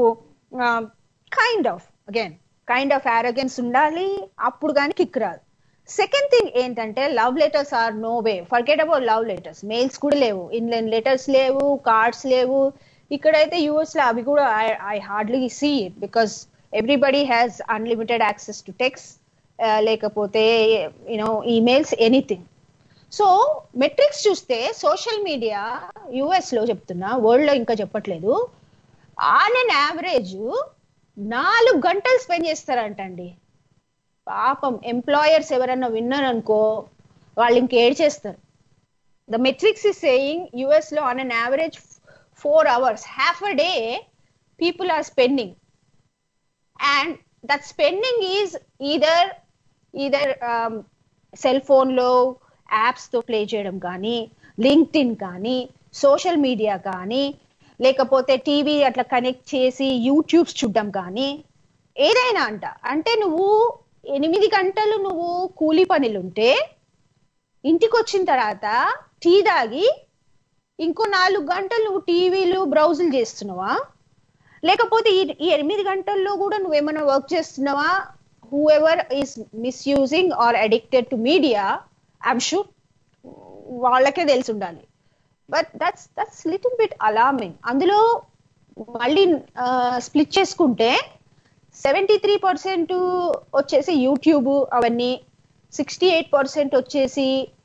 kind of again kind of arrogance ఉండాలి అప్పుడు కానీ కిక్ రాదు సెకండ్ థింగ్ ఏంటంటే love letters are no way forget about love letters mails కూడా లేవు ఇన్లైన్ లెటర్స్ లేవు కార్డ్స్ లేవు ఇక్కడైతే యూఎస్ లో అవి కూడా I hardly see it because everybody has unlimited access to texts లేకపోతే you know emails anything so metrics చూస్తే సోషల్ మీడియా యుఎస్ లో చెప్తున్నా వరల్డ్ లో ఇంకా చెప్పట్లేదు ఆన్ అన్ యావరేజ్ నాలుగు గంటలు స్పెండ్ చేస్తారంటండి పాపం ఎంప్లాయర్స్ ఎవరన్నా విన్నారనుకో వాళ్ళు ఇంకేడ్ చేస్తారు the metrics is saying US లో on an average four hours half a day people are spending and that spending is either either cell phone లో యాప్స్ తో ప్లే చేయడం కానీ లింక్డ్ ఇన్ కానీ సోషల్ మీడియా కానీ లేకపోతే టీవీ అట్లా connect చేసి యూట్యూబ్స్ చూడడం కానీ ఏదైనా అంట అంటే నువ్వు ఎనిమిది గంటలు నువ్వు కూలీ పనులుంటే ఇంటికి వచ్చిన తర్వాత టీ తాగి ఇంకో నాలుగు గంటలు నువ్వు టీవీలు బ్రౌజులు చేస్తున్నావా లేకపోతే ఈ ఈ ఎనిమిది గంటల్లో కూడా నువ్వేమైనా వర్క్ చేస్తున్నావా whoever is misusing or addicted to media I'm sure వాళ్ళకే తెలిసి ఉండాలి but that's that's little bit alarming అందులో మళ్ళీ స్ప్లిట్ చేసుకుంటే సెవెంటీ త్రీ పర్సెంట్ వచ్చేసి యూట్యూబ్ అవన్నీ సిక్స్టీ ఎయిట్ పర్సెంట్ వచ్చేసి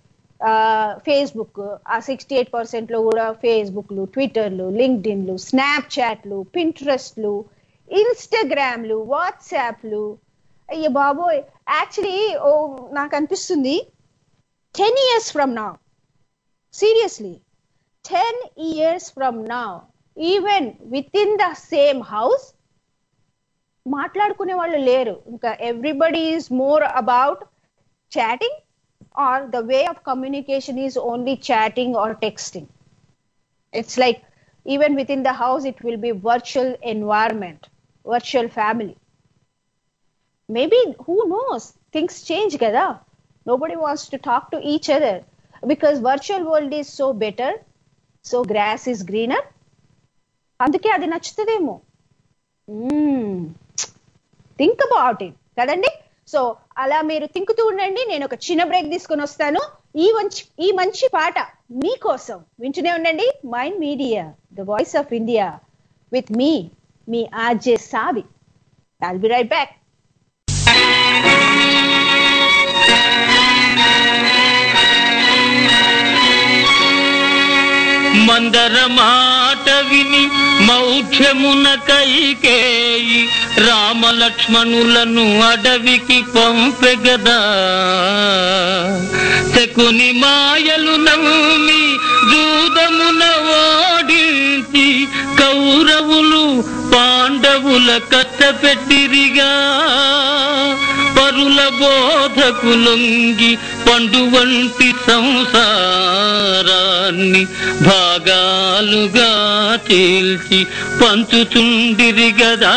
ఫేస్బుక్ ఆ సిక్స్టీ ఎయిట్ పర్సెంట్ లో కూడా ఫేస్బుక్లు ట్విట్టర్లు లింక్డ్ఇన్లు స్నాప్ చాట్లు పింట్రెస్ట్లు ఇన్స్టాగ్రామ్లు వాట్సాప్లు అయ్యో బాబోయ్ యాక్చువల్లీ ఓ నాకు అనిపిస్తుంది ten years from now seriously ten years from now even with in the same house మాట్లాడుకునే వాళ్ళు లేరు ఇంకా everybody is more about chatting or the way of communication is only chatting or texting it's like even with in the house it will be virtual environment virtual family maybe who knows things change కదా nobody wants to talk to each other because virtual world is so better so grass is greener అందుకే అది నచ్చుతుందేమో think about it కదండి so అలా మీరు తింకుతూ ఉండండి నేను ఒక చిన్న బ్రేక్ తీసుకొని వస్తాను ఈ మంచి ఈ మంచి పాట మీకోసం వింటూనే ఉండండి mind media the voice of India with me me RJ Savi I'll be right back మందర మాట విని మౌఢ్యమున కైకేయి రామలక్ష్మణులను అడవికి పంపెగదా శకుని మాయలు నమ్మి జూదమున ఓడించి కౌరవులు పాండవుల కష్టపెట్టిరిగా పరుల బోధకులొంగి పండు వంటి సంసారాన్ని భాగాలుగా చీల్చి పంచుచుండిరి గదా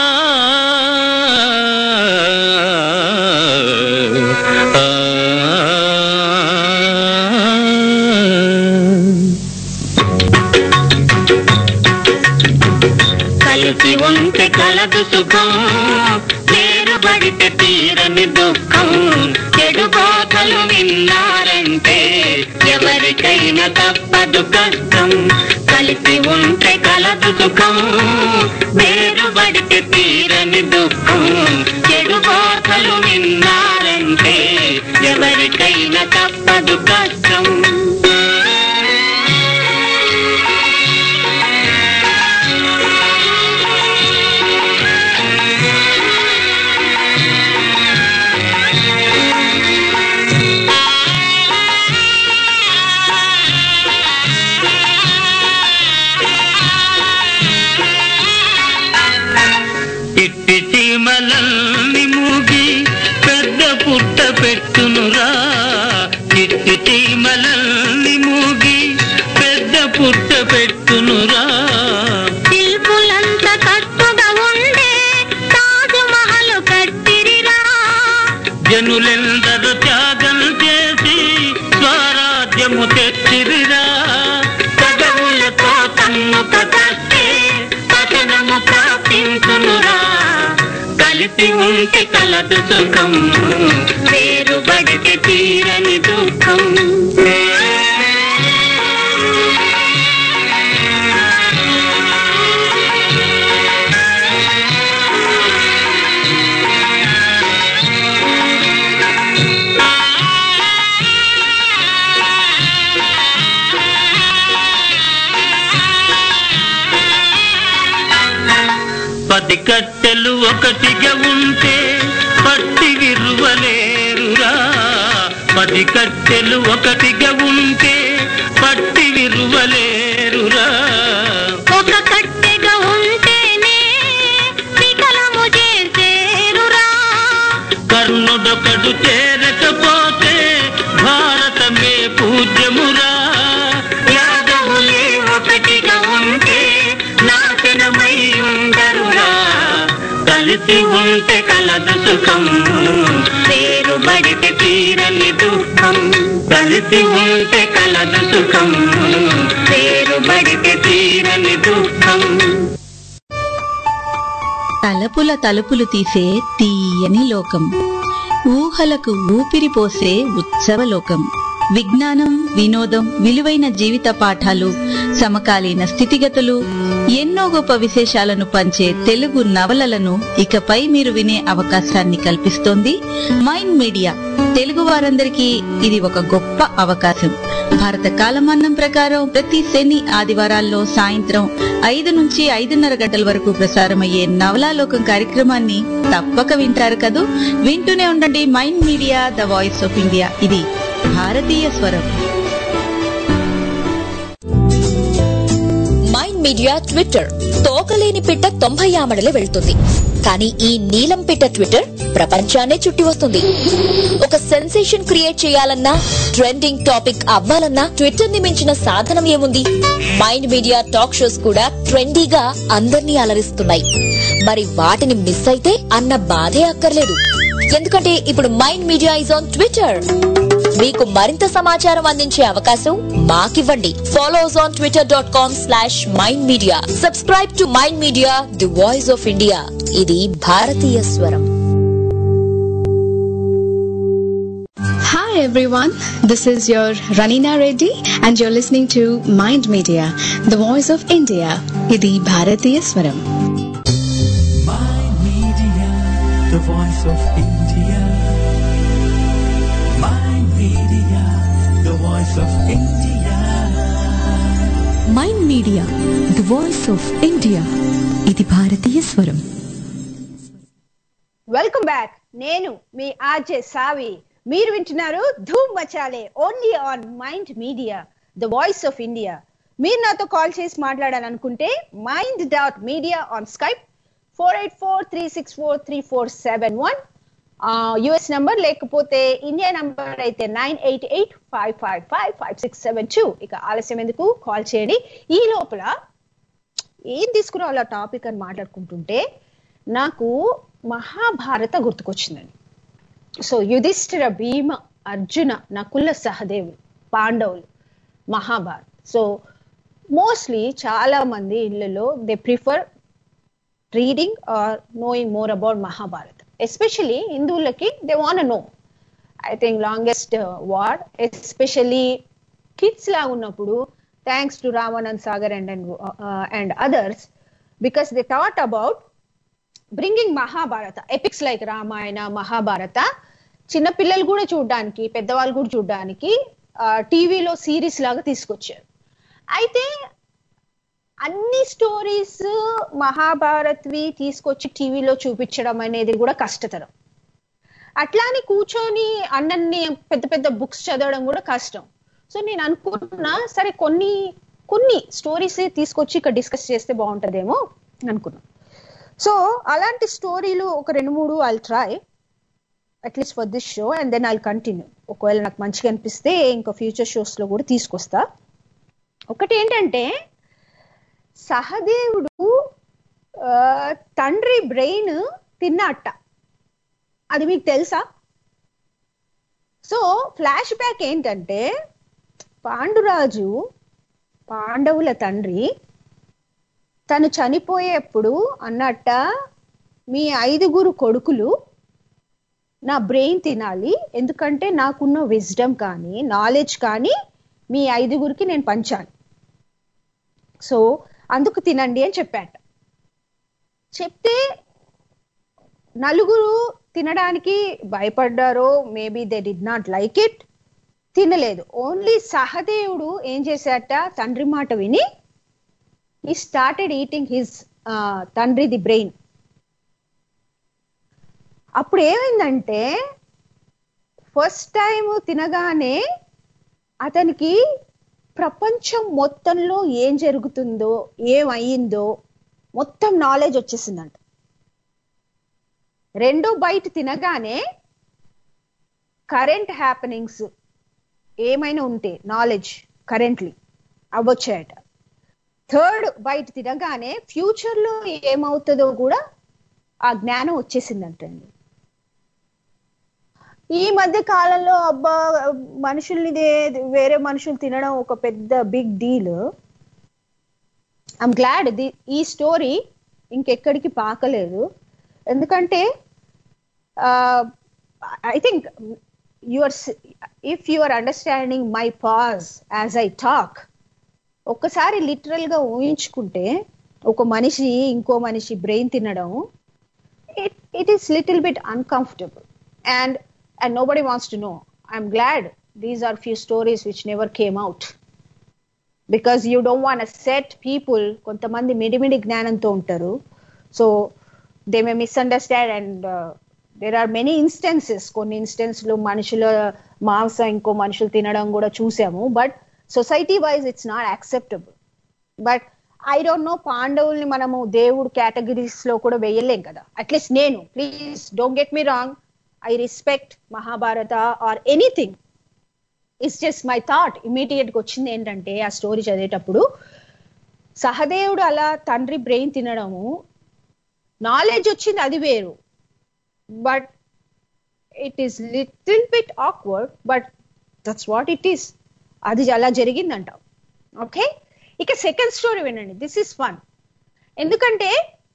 కలిసి ఉంటే కలదు సుఖం వేరుబడితే తీరని దుఃఖం చెడు బోధలు విన్నారంటే ఎవరికైనా తప్పదు కష్టం కలిసి ఉంటే కలదు సుఖం వేరుబడితే తీరని దుఃఖం చెడు బోధలు విన్నారంటే ఎవరికైనా తప్పదు కష్టం ఇట్టి చీమలల్ని మూగి పెద్ద పుట్ట పెట్టునురా ఇట్టి చీమలల్ని మూగి పెద్ద పుట్ట పెట్టునురా జనులెందరూ త్యాగం చేసి స్వరాజ్యము తెచ్చిరిరా పదవులతో తన్ను కట్టే పతనము ప్రాప్తించునురా కలిసి ఉంటే కలదు సుఖం వేరుబడితే తీరని దుఃఖం పది కట్టెలు ఒకటిగా ఉంటే పట్టి విరువలేరురా పది కట్టెలు ఒకటిగా ఉంటే పట్టి విరువలేరురా ఒక కట్టెగా ఉంటేనే వికలము చేసేరురా కర్ణుడొకడు చేరకపోతే భారతమే పూజ్యమురా యాదవులే ఒకటిగా ఉంటే నాశనమై ఉండరురా కలిసి ఉంటే కలదు సుఖం వేరుబడితే తీరని దుఃఖం కలిసి ఉంటే కలదు సుఖం వేరుబడితే తీరని దుఃఖం తలపుల తలుపులు తీసే తీయని లోకం ఊహలకు ఊపిరి పోసే ఉత్సవ లోకం విజ్ఞానం వినోదం విలువైన జీవిత పాఠాలు సమకాలీన స్థితిగతులు ఎన్నో గొప్ప విశేషాలను పంచే తెలుగు నవలలను ఇకపై మీరు వినే అవకాశాన్ని కల్పిస్తోంది మైండ్ మీడియా తెలుగు వారందరికీ ఇది ఒక గొప్ప అవకాశం భారత కాలమానం ప్రకారం ప్రతి శని ఆదివారాల్లో సాయంత్రం ఐదు నుంచి ఐదున్నర గంటల వరకు ప్రసారమయ్యే నవలాలోకం కార్యక్రమాన్ని తప్పక వింటారు కదూ వింటూనే ఉండండి mind media the voice of India ఇది భారతీయ స్వరం మైండ్ మీడియా ట్విట్టర్ తోకలేని పిట్ట తొంభై ఆమడలే వెళ్తుంది కానీ ఈ నీలం పిట్ట ట్విట్టర్ ప్రపంచాన్నే చుట్టి వస్తుంది ఒక సెన్సేషన్ క్రియేట్ చేయాలన్నా ట్రెండింగ్ టాపిక్ అవ్వాలన్నా ట్విట్టర్ ని మించిన సాధనం ఏముంది మైండ్ మీడియా టాక్ షోస్ కూడా ట్రెండీగా అందర్నీ అలరిస్తున్నాయి మరి వాటిని మిస్ అయితే అన్న బాధే అక్కర్లేదు ఎందుకంటే ఇప్పుడు Mind Media is on Twitter మీకు మరింత సమాచారం అందించే అవకాశం మాకివ్వండి follow us on Twitter dot com slash mind media subscribe to mind media the voice of India ఇది భారతీయ స్వరం Hi everyone, this is your Ranina Reddy and you're listening to Mind Media, the voice of India. Idi Bharatiya Swaram. Media, the voice of India. Mind Media, the voice of India. Mind media the voice of India ఇది భారతీయ స్వరం welcome back నేను మీ RJ సావి మీరు వింటున్నారు Dhoom Machale only on mind media the voice of India మీరు నాతో call చేసి మాట్లాడాలనుకుంటే Mind dot Media on Skype four eight four three six four three four seven one US number లేకపోతే ఇండియా నంబర్ అయితే nine eight eight five five five five six seven two ఇక ఆలస్యం ఎందుకు call చేయండి ఈ లోపల ఏం తీసుకురావాలో టాపిక్ అని మాట్లాడుకుంటుంటే నాకు మహాభారత గుర్తుకొచ్చిందండి సో యుధిష్ఠిర భీమ అర్జున నకుల సహదేవులు పాండవులు మహాభారత్ సో మోస్ట్లీ చాలా మంది ఇళ్ళలో they prefer reading or knowing more about Mahabharat especially హిందువులకి they want know I think longest war especially kids లాగా ఉన్నప్పుడు thanks to Ramanand Sagar and and and others because they thought about bringing Mahabharata epics like Ramayana Mahabharata చిన్నపిల్లలు కూడా చూడడానికి పెద్దవాళ్ళు కూడా చూడడానికి టీవీలో సిరీస్ లాగా తీసుకొచ్చారు అయితే అన్ని స్టోరీస్ మహాభారత్వి తీసుకొచ్చి టీవీలో చూపించడం అనేది కూడా కష్టతరం అట్లానే కూర్చొని అన్నన్ని పెద్ద పెద్ద బుక్స్ చదవడం కూడా కష్టం సో నేను అనుకున్నా సరే కొన్ని కొన్ని స్టోరీస్ తీసుకొచ్చి ఇక్కడ డిస్కస్ చేస్తే బాగుంటదేమో అనుకున్నా సో అలాంటి స్టోరీలు ఒక రెండు మూడు I try at least for this show and then I continue ఒకవేళ నాకు మంచిగా అనిపిస్తే ఇంకా ఫ్యూచర్ షోస్ లో కూడా తీసుకొస్తా ఒకటి ఏంటంటే సహదేవుడు ఆ, తండ్రి బ్రెయిన్ తిన్నట్ట అది మీకు తెలుసా సో ఫ్లాష్ బ్యాక్ ఏంటంటే పాండురాజు పాండవుల తండ్రి తను చనిపోయేప్పుడు అన్నట్ట మీ ఐదుగురు కొడుకులు నా బ్రెయిన్ తినాలి ఎందుకంటే నాకున్న విజ్డమ్ కానీ నాలెడ్జ్ కానీ మీ ఐదుగురికి నేను పంచాలి సో అందుకు తినండి అని చెప్పాట చెప్తే నలుగురు తినడానికి భయపడ్డారో maybe they did not like it తినలేదు ఓన్లీ సహదేవుడు ఏం చేశాట తండ్రి మాట విని ఈ స్టార్టెడ్ ఈటింగ్ హిజ్ తండ్రి ది బ్రెయిన్ అప్పుడు ఏమైందంటే ఫస్ట్ టైం తినగానే అతనికి ప్రపంచం మొత్తంలో ఏం జరుగుతుందో ఏమయ్యిందో మొత్తం నాలెడ్జ్ వచ్చేసిందంట రెండో బైట్ తినగానే కరెంట్ హ్యాపెనింగ్స్ ఏమైనా ఉంటే నాలెడ్జ్ కరెంట్లీ అవ్వచ్చాయట థర్డ్ బైట్ తినగానే ఫ్యూచర్ లో ఏమవుతుందో కూడా ఆ జ్ఞానం వచ్చేసిందంటండి ఈ మధ్య కాలంలో అబ్బా మనుషుల్ని దే- వేరే మనుషులు తినడం ఒక పెద్ద big deal I'm glad the ఈ స్టోరీ ఇంకెక్కడికి పాకలేదు ఎందుకంటే I think your if you are understanding my pause as I talk ఒక్కసారి లిటరల్ గా ఊహించుకుంటే ఒక మనిషి ఇంకో మనిషి బ్రెయిన్ తినడం it it is little bit uncomfortable and and nobody wants to know I'm glad these are few stories which never came out because you don't want set people కొంతమంది మిడిమిడి జ్ఞానంతో ఉంటారు so they may misunderstand and there are many instances కొన్ని instance లో మనుషుల మాంసం ఇంకో మనుషులు తినడం కూడా చూసాము but society wise it's not acceptable but I don't know పాండవుల్ని మనము దేవుడు కేటగిరీస్ లో కూడా వేయలేం కదా అట్లీస్ట్ నేను please don't get me wrong I respect Mahabharata or anything it's just my thought immediate గా వచ్చింది ఏంటంటే ఆ స్టోరీ చదివేటప్పుడు సహదేవుడు అలా తండ్రి బ్రెయిన్ తినడము నాలెడ్జ్ వచ్చింది అది వేరు but it is little bit awkward but that's what it is అది అలా జరిగిందంట ఓకే ఇక సెకండ్ స్టోరీ వినండి దిస్ ఇస్ ఫన్ ఎందుకంటే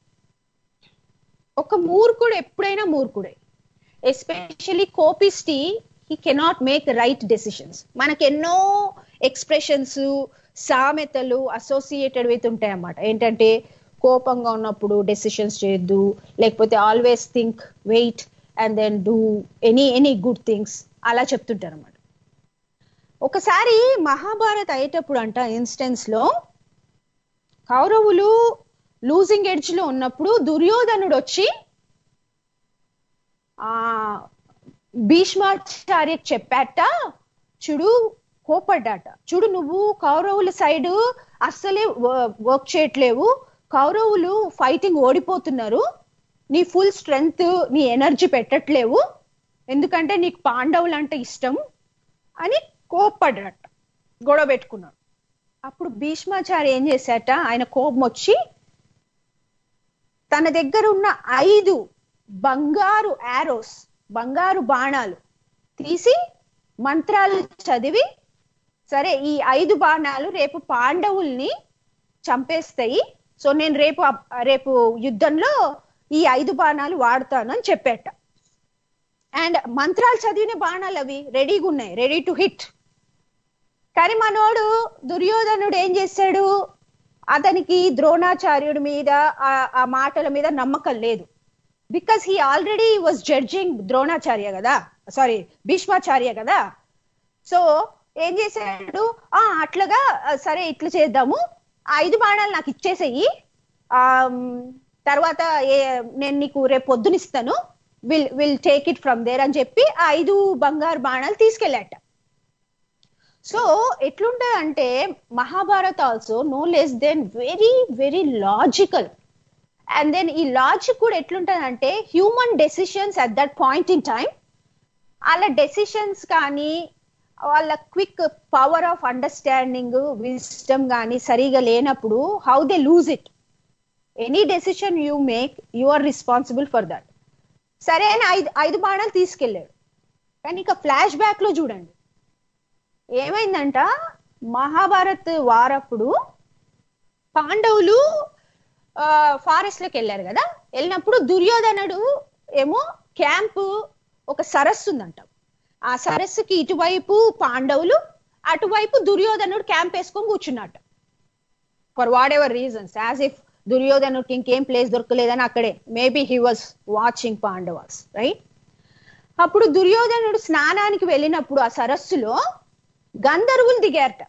ఒక మూర్ఖుడు ఎప్పుడైనా మూర్ఖుడే ఎస్పెషలీ కోపిస్టి he cannot make right decisions మనకు ఎన్నో ఎక్స్ప్రెషన్స్ సామెతలు అసోసియేటెడ్ విత్ ఉంటాయి అన్నమాట ఏంటంటే కోపంగా ఉన్నప్పుడు డెసిషన్స్ చేయొద్దు లేకపోతే always think wait and then do any any good things అలా చెప్తుంటారు అన్నమాట ఒకసారి మహాభారత్ అయ్యేటప్పుడు అంట ఇన్స్టెన్స్ లో కౌరవులు లూజింగ్ ఎడ్జ్ లో ఉన్నప్పుడు దుర్యోధనుడు వచ్చి ఆ భీష్మాచార్య చెప్పాట చూడు కోపడ్డాట చూడు నువ్వు కౌరవుల సైడ్ అస్సలే వర్క్ చేయట్లేవు కౌరవులు ఫైటింగ్ ఓడిపోతున్నారు నీ ఫుల్ స్ట్రెంగ్త్ నీ ఎనర్జీ పెట్టట్లేవు ఎందుకంటే నీకు పాండవులు అంటే ఇష్టం అని కోప్పడ్డాట గొడవ పెట్టుకున్నాడు అప్పుడు భీష్మాచార్య ఏం చేశాట ఆయన కోపం వచ్చి తన దగ్గర ఉన్న ఐదు బంగారు యారోస్ బంగారు బాణాలు తీసి మంత్రాలు చదివి సరే ఈ ఐదు బాణాలు రేపు పాండవుల్ని చంపేస్తాయి సో నేను రేపు అప్- రేపు యుద్ధంలో ఈ ఐదు బాణాలు వాడతాను అని చెప్పేట అండ్ మంత్రాలు చదివిన బాణాలు అవి రెడీగా ఉన్నాయి రెడీ టు హిట్ కానీ మనోడు దుర్యోధనుడు ఏం చేశాడు అతనికి ద్రోణాచార్యుడి మీద ఆ- ఆ మాటల మీద నమ్మకం లేదు because he already was judging Dronacharya కదా సారీ భీష్మాచార్య కదా సో ఏం చేశాడు ఆ అట్లాగా ఆ, సరే ఇట్లా చేద్దాము ఆ ఐదు బాణాలు నాకు ఇచ్చేసేయి ఆ తర్వాత ఏ- నేను నీకు రేపు పొద్దునిస్తాను will will take it from there అని చెప్పి ఆ ఐదు బంగారు బాణాలు తీసుకెళ్ళాట సో ఎట్లుంటది అంటే Mahabharat also no less then very very logical and then ఈ లాజిక్ కూడా ఎట్లుంటది అంటే human decisions at that point in time వాళ్ళ డెసిషన్స్ కానీ వాళ్ళ quick power of understanding wisdom కానీ సరిగా లేనప్పుడు how they lose it any decision you make you are responsible for that సరే అని ఐదు ఐదు బాణాలు తీసుకెళ్ళాడు కానీ ఇక ఫ్లాష్ బ్యాక్ లో చూడండి ఏమైందంట మహాభారత్ వారప్పుడు పాండవులు ఫారెస్ట్ లోకి వెళ్ళారు కదా వెళ్ళినప్పుడు దుర్యోధనుడు ఏమో క్యాంపు ఒక సరస్సు ఉందంట ఆ సరస్సుకి ఇటువైపు పాండవులు అటువైపు దుర్యోధనుడు క్యాంప్ వేసుకొని కూర్చున్నట్ట for whatever reasons as if దుర్యోధనుడికి ఇంకేం ప్లేస్ దొరకలేదని అక్కడే maybe he was watching Pandavas right అప్పుడు దుర్యోధనుడు స్నానానికి వెళ్ళినప్పుడు ఆ సరస్సులో గంధర్వులు దిగారట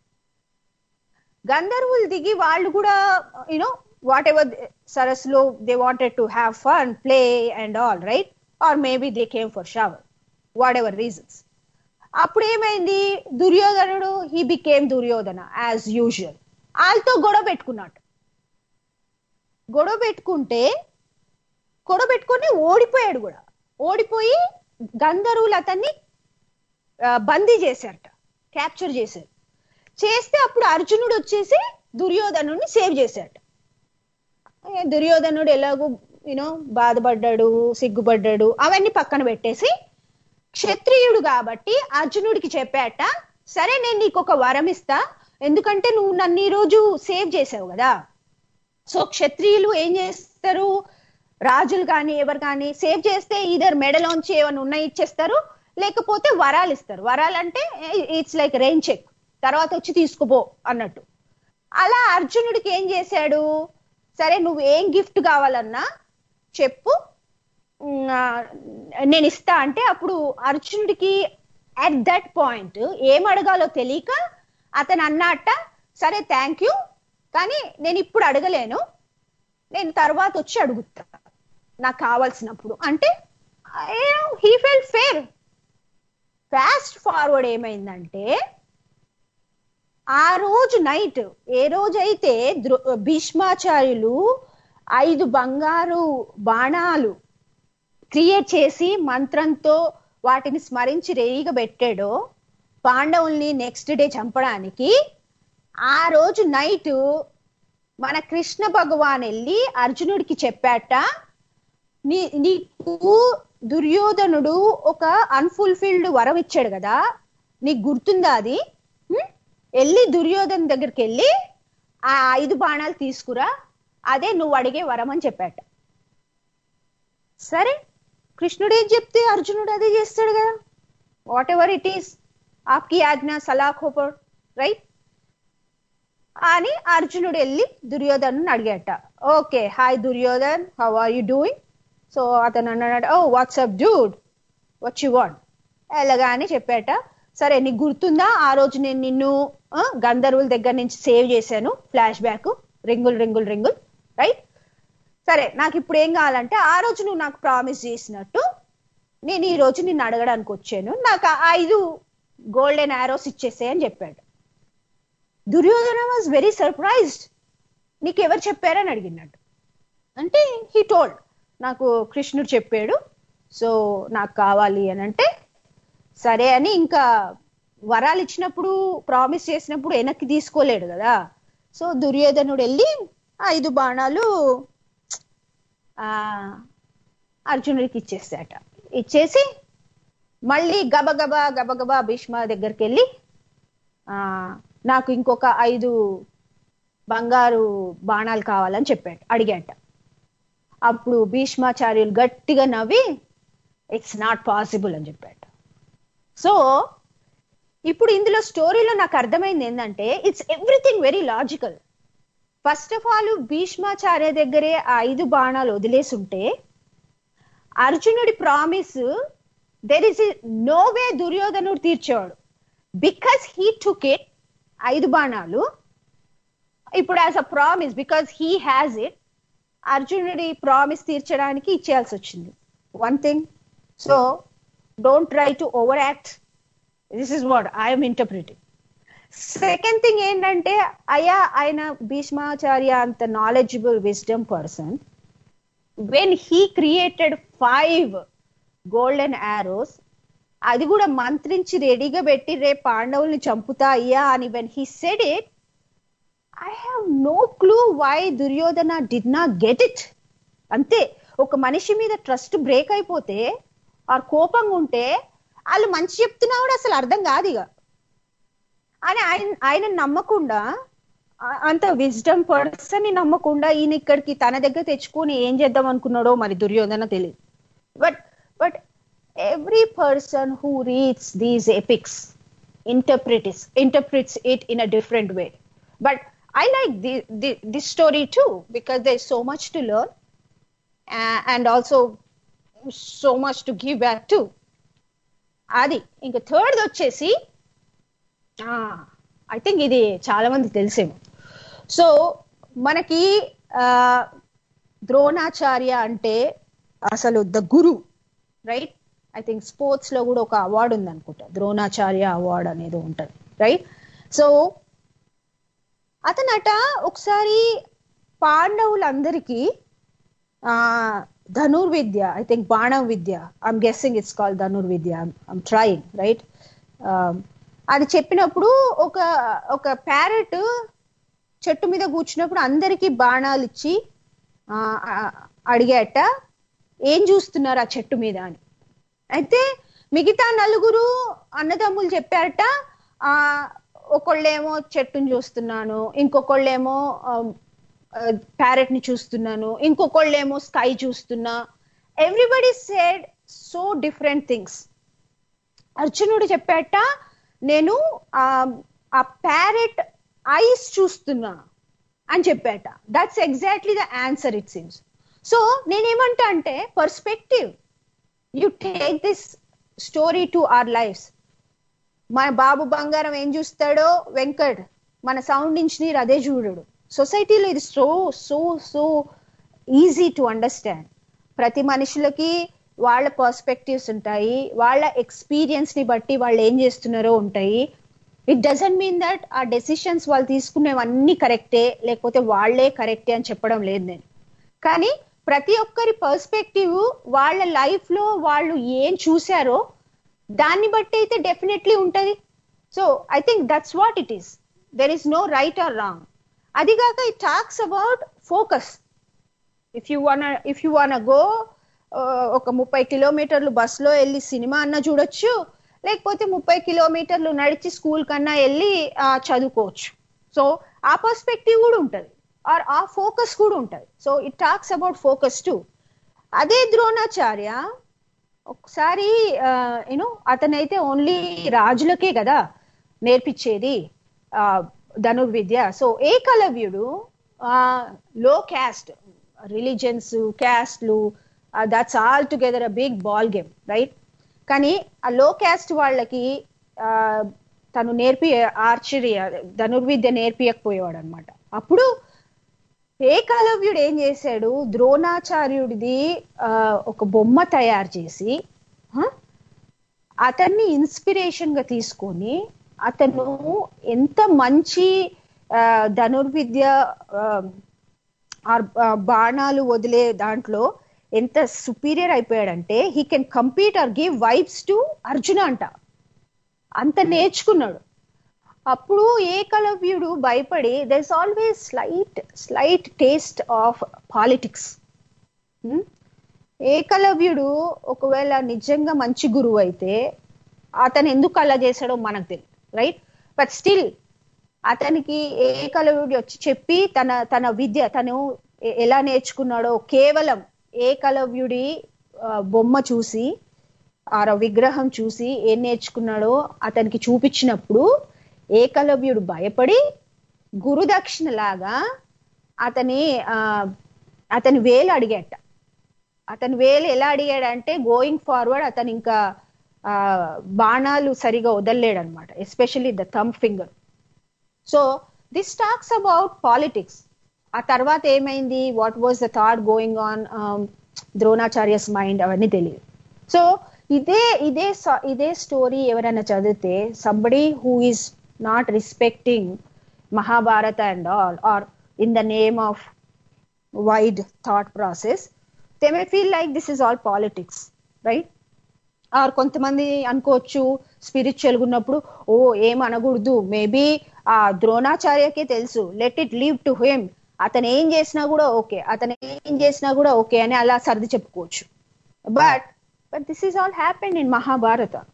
గంధర్వులు దిగి వాళ్ళు కూడా యూనో వాట్ ఎవర్ సరస్సులో they wanted to have fun play and all right or maybe they came for shower whatever reasons అప్పుడు ఏమైంది దుర్యోధనుడు he became Duryodhana as usual వాళ్ళతో గొడవ పెట్టుకున్నట్టు గొడవ పెట్టుకుంటే గొడవ పెట్టుకొని ఓడిపోయాడు కూడా ఓడిపోయి గంధర్వులు అతన్ని ఆ, బందీ చేశారట క్యాప్చర్ చేశారు చేస్తే అప్పుడు అర్జునుడు వచ్చేసి దుర్యోధనుడిని సేవ్ చేశాడట ఏ, దుర్యోధనుడు ఎలాగో యూనో బాధపడ్డాడు సిగ్గుపడ్డాడు అవన్నీ పక్కన పెట్టేసి క్షత్రియుడు కాబట్టి అర్జునుడికి చెప్పాట సరే నేను నీకు ఒక వరం ఇస్తా ఎందుకంటే నువ్వు నన్ను ఈ రోజు సేవ్ చేసావు కదా సో క్షత్రియులు ఏం చేస్తారు రాజులు కానీ ఎవరు కానీ సేవ్ చేస్తే ఇద్దరు మెడలోంచి ఏమైనా ఉన్నాయి ఇచ్చేస్తారు లేకపోతే వరాలు ఇస్తారు వరాలు అంటే ఇట్స్ లైక్ రెయిన్ చెక్ తర్వాత వచ్చి తీసుకుపో అన్నట్టు అలా అర్జునుడికి ఏం చేశాడు సరే నువ్వు ఏం గిఫ్ట్ కావాలన్నా చెప్పు ఉమ్, ఆ, నేను ఇస్తా అంటే అప్పుడు అర్జునుడికి అట్ దట్ పాయింట్ ఏం అడగాలో తెలియక అతను అన్నట్ట సరే థ్యాంక్ యూ కానీ నేను ఇప్పుడు అడగలేను నేను తర్వాత వచ్చి అడుగుతా నాకు కావాల్సినప్పుడు అంటే he fell fair fast forward ఏమైందంటే ఆ రోజు నైట్ ఏ రోజైతే ద్రో- భీష్మాచార్యులు ఐదు బంగారు బాణాలు క్రియేట్ చేసి మంత్రంతో వాటిని స్మరించి రెడీగా పెట్టాడో పాండవుల్ని నెక్స్ట్ డే చంపడానికి ఆ రోజు నైట్ మన కృష్ణ భగవాన్ వెళ్ళి అర్జునుడికి చెప్పాట నీ నీకు దుర్యోధనుడు ఒక అన్ఫుల్ఫిల్డ్ వరం ఇచ్చాడు కదా నీకు గుర్తుందా అది హ్మ్? వెళ్ళి దుర్యోధన్ దగ్గరికి వెళ్ళి ఆ ఐదు బాణాలు తీసుకురా అదే నువ్వు అడిగే వరం అని చెప్పాట సరే కృష్ణుడు ఏం చెప్తే అర్జునుడు అదే చేస్తాడు కదా వాట్ ఎవర్ ఇట్ ఈస్ ఆప్కి ఆజ్ఞ సలాఖ్ హోపర్ రైట్ అని అర్జునుడు వెళ్ళి దుర్యోధను అడిగాట okay hi Duryodhan how are you doing so అతను అన్నాడు oh what's up dude what you want ఎలాగానే చెప్పాట సరే నీకు గుర్తుందా ఆ రోజు నేను నిన్ను ఆ, గంధర్వుల దగ్గర నుంచి సేవ్ చేశాను ఫ్లాష్ బ్యాక్ రింగుల్ రింగుల్ రింగుల్ రైట్ సరే నాకు ఇప్పుడు ఏం కావాలంటే ఆ రోజు నువ్వు నాకు ప్రామిస్ చేసినట్టు నేను ఈ రోజు నిన్ను అడగడానికి వచ్చాను నాకు ఆ ఐదు గోల్డెన్ ఆరోస్ ఇచ్చేసే అని చెప్పాడు దుర్యోధన వాజ్ వెరీ సర్ప్రైజ్డ్ నీకు ఎవరు చెప్పారని అడిగినట్టు అంటే హీ టోల్డ్ నాకు కృష్ణుడు చెప్పాడు సో నాకు కావాలి అని అంటే సరే అని ఇంకా వరాలు ఇచ్చినప్పుడు ప్రామిస్ చేసినప్పుడు వెనక్కి తీసుకోలేడు కదా సో దుర్యోధనుడు వెళ్ళి ఐదు బాణాలు ఆ అర్జునుడికి ఇచ్చేసాట ఇచ్చేసి మళ్ళీ గబగబా గబగబా భీష్మ దగ్గరికి వెళ్ళి ఆ నాకు ఇంకొక ఐదు బంగారు బాణాలు కావాలని చెప్పాడు అడిగాట అప్పుడు భీష్మాచార్యులు గట్టిగా నవ్వి ఇట్స్ నాట్ పాసిబుల్ అని చెప్పాడు సో ఇప్పుడు ఇందులో స్టోరీలో నాకు అర్థమైంది ఏంటంటే it's everything very logical first of all Bhishmacharya దగ్గరే ఆ ఐదు బాణాలు వదిలేసి ఉంటే అర్జునుడి promise there is no way దుర్యోధనుడు తీర్చేవాడు బికాస్ హీ టుక్ ఇట్ ఐదు బాణాలు ఇప్పుడు as a promise because he has it అర్జునుడి ప్రామిస్ తీర్చడానికి ఇచ్చేయాల్సి వచ్చింది one thing so don't try to over act this is what I'm interpreting second thing ఏంటంటే అయ్యా ఆయన భీష్మాచార్య అంత knowledgeable wisdom person when he created five golden arrows అది కూడా మంత్రించి రెడీగా పెట్టి రేపు పాండవుల్ని చంపుతా అయ్యా అని when he said it I have no clue why Duryodhana did not get it అంతే ఒక మనిషి మీద ట్రస్ట్ బ్రేక్ అయిపోతే ఆ కోపంగా ఉంటే వాళ్ళు మంచి చెప్తున్నా కూడా అసలు అర్థం కాదు ఇక అని ఆయన ఆయన నమ్మకుండా ఆ- అంత విజ్డమ్ పర్సన్ ని నమ్మకుండా ఈయన ఇక్కడికి తన దగ్గర తెచ్చుకొని ఏం చేద్దాం అనుకున్నాడో మరి దుర్యోధన తెలియదు but but every person who reads these epics interprets interprets it in a different way but i like the, the, this story too because there's so much to learn uh, and also so much to give back too అది ఇంకా third వచ్చేసి I think ఇది చాలా మంది తెలిసేమో so మనకి ఆ, ద్రోణాచార్య అంటే అసలు the guru right I think sports లో కూడా ఒక అవార్డు ఉంది అనుకుంటా ద్రోణాచార్య అవార్డు అనేది ఉంటది రైట్ సో అతనట ఒకసారి పాండవులందరికీ ఆ ధనుర్విద్య ఐ థింక్ బాణం విద్య ఐమ్ గెస్సింగ్ ఇట్స్ కాల్ ధనుర్విద్య ఐమ్ ట్రైంగ్ రైట్ అది చెప్పినప్పుడు ఒక ఒక ప్యారెట్ చెట్టు మీద కూర్చున్నప్పుడు అందరికీ బాణాలు ఇచ్చి ఆ, ఆ, అడిగాట ఏం చూస్తున్నారు ఆ చెట్టు మీద అని అయితే మిగతా నలుగురు అన్నదమ్ములు చెప్పారట ఆ ఒకళ్ళేమో చెట్టుని చూస్తున్నాను ఇంకొకళ్ళేమో ప్యారెట్ ని చూస్తున్నాను ఇంకొకళ్ళేమో స్కై చూస్తున్నా everybody said so different things అర్జునుడు చెప్పాట నేను ఆ ఆ ప్యారెట్ ఐస్ చూస్తున్నా అని చెప్పాట that's exactly the answer it seems so నేనేమంటా అంటే perspective you take this story to our lives మన బాబు బంగారం ఏం చూస్తాడో వెంకట్ మన సౌండ్ ఇంజనీర్ అదే చూడడు సొసైటీలో ఇది so so so easy to understand ప్రతి మనుషులకి వాళ్ళ పర్స్పెక్టివ్స్ ఉంటాయి వాళ్ళ ఎక్స్పీరియన్స్ ని బట్టి వాళ్ళు ఏం చేస్తున్నారో ఉంటాయి ఇట్ డజంట్ మీన్ దట్ ఆ డెసిషన్స్ వాళ్ళు తీసుకునేవన్నీ కరెక్టే లేకపోతే వాళ్ళే కరెక్టే అని చెప్పడం లేదు నేను కానీ ప్రతి ఒక్కరి పర్స్పెక్టివ్ వాళ్ళ లైఫ్ లో వాళ్ళు ఏం చూశారో దాన్ని బట్టి అయితే డెఫినెట్లీ ఉంటది so I think that's what it is there is no right or wrong అదిగాక it talks about focus if you want if you want go ఒక ముప్పై కిలోమీటర్లు బస్సులో వెళ్ళి సినిమా అన్న చూడొచ్చు లేకపోతే ముప్పై కిలోమీటర్లు నడిచి స్కూల్ కన్నా వెళ్ళి ఆ, చదువుకోవచ్చు సో ఆ పర్స్పెక్టివ్ కూడా ఉంటది ఆర్ ఆ ఫోకస్ కూడా ఉంటది so it talks about focus to అదే ద్రోణాచార్య ఒకసారి యూనో అతనైతే ఓన్లీ రాజులకే కదా నేర్పించేది ఆ, ధనుర్విద్య సో ఏకలవ్యుడు లో క్యాస్ట్ రిలీజన్స్ క్యాస్ట్లు that's all together a big ball game right కానీ ఆ లో క్యాస్ట్ వాళ్ళకి ఆ, తను నేర్పి ఆర్చరీ ధనుర్విద్య నేర్పియకపోయేవాడు అనమాట అప్పుడు ఏకలవ్యుడు ఏం చేశాడు ద్రోణాచార్యుడిది ఆ, ఒక బొమ్మ తయారు చేసి ఆ, అతన్ని ఇన్స్పిరేషన్ గా తీసుకొని అతను ఎంత మంచి ఆ, ధనుర్విద్య ఆ, ఆర్- ఆ, బాణాలు వదిలే దాంట్లో ఎంత సుపీరియర్ అయిపోయాడంటే he can compete or give vibes to Arjuna అంట అంత నేర్చుకున్నాడు అప్పుడు ఏకలవ్యుడు భయపడి there is always slight slight taste of politics ఏకలవ్యుడు ఒకవేళ నిజంగా మంచి గురువు అయితే అతను ఎందుకు అలా చేశాడో మనకు తెలియదు రైట్ బట్ స్టిల్ అతనికి ఏకలవ్యుడు వచ్చి చెప్పి తన తన విద్య తను ఎ- ఎలా నేర్చుకున్నాడో కేవలం ఏకలవ్యుడి ఆ, బొమ్మ చూసి ఆ విగ్రహం చూసి ఏం నేర్చుకున్నాడో అతనికి చూపించినప్పుడు ఏకలవ్యుడు భయపడి గురుదక్షిణ లాగా అతని ఆ అతని వేలు అడిగేట అతని వేలు ఎలా అడిగాడంటే గోయింగ్ ఫార్వర్డ్ అతను ఇంకా ఆ, బాణాలు సరిగా వదలలేడు అనమాట especially the thumb finger so this talks about politics ఆ తర్వాత ఏమైంది what was the thought going on Dronacharya's mind అవన్నీ తెలియదు సో ఇదే ఇదే స- ఇదే స్టోరీ ఎవరైనా చదివితే somebody who is not respecting Mahabharata and all or in the name of wide thought process they may feel like this is all politics right or కొంతమంది అనుకోవచ్చు స్పిరిచువల్ ఉన్నప్పుడు ఓ ఏం అనకూడదు మేబీ ఆ ద్రోణాచార్యకే తెలుసు let it leave to him అతను ఏం చేసినా కూడా ఓకే అతను ఏం చేసినా కూడా ఓకే అని అలా సర్ది చెప్పుకోవచ్చు but but this is all happened in Mahabharata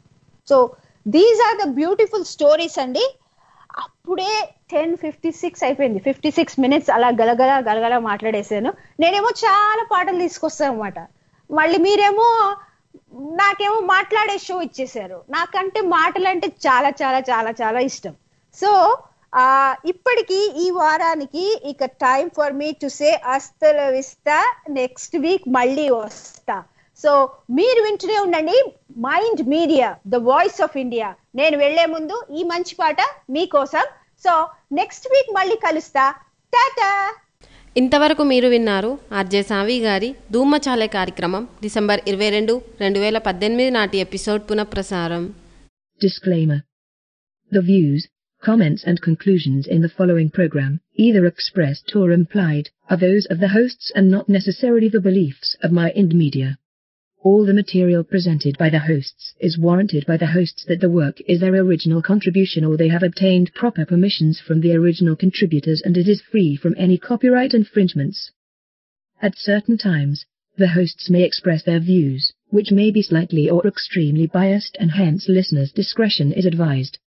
so these are the beautiful stories అండి అప్పుడే టెన్ ఫిఫ్టీ సిక్స్ అయిపోయింది ఫిఫ్టీ సిక్స్ మినిట్స్ అలా గలగల గలగల మాట్లాడేసాను నేనేమో చాలా పాటలు తీసుకొస్తాను అనమాట మళ్ళీ మీరేమో నాకేమో మాట్లాడే షో ఇచ్చేసారు నాకంటే మాటలు అంటే చాలా చాలా చాలా చాలా ఇష్టం సో ఆ ఇప్పటికి ఈ వారానికి ఇక time for me to say అస్తల విస్తా నెక్స్ట్ వీక్ మళ్ళీ వస్తా సో మీరు వింటూనే ఉండండి mind media the voice of India నేను వెళ్లే ముందు ఈ మంచి పాట మీకోసం సో నెక్స్ట్ వీక్ మళ్ళీ కలుస్తా టాటా ఇంతవరకు మీరు విన్నారు ఆర్జే సావి గారి ధూమచాలే కార్యక్రమం డిసెంబర్ ఇరవై రెండు రెండు వేల పద్దెనిమిది నాటి ఎపిసోడ్ పునఃప్రసారం Disclaimer. The views, comments and conclusions in the following program, either expressed or implied, are those of the hosts and not necessarily the beliefs of my Ind Media. All the material presented by the hosts is warranted by the hosts that the work is their original contribution or they have obtained proper permissions from the original contributors and it is free from any copyright infringements. At certain times, the hosts may express their views, which may be slightly or extremely biased and hence listeners' discretion is advised.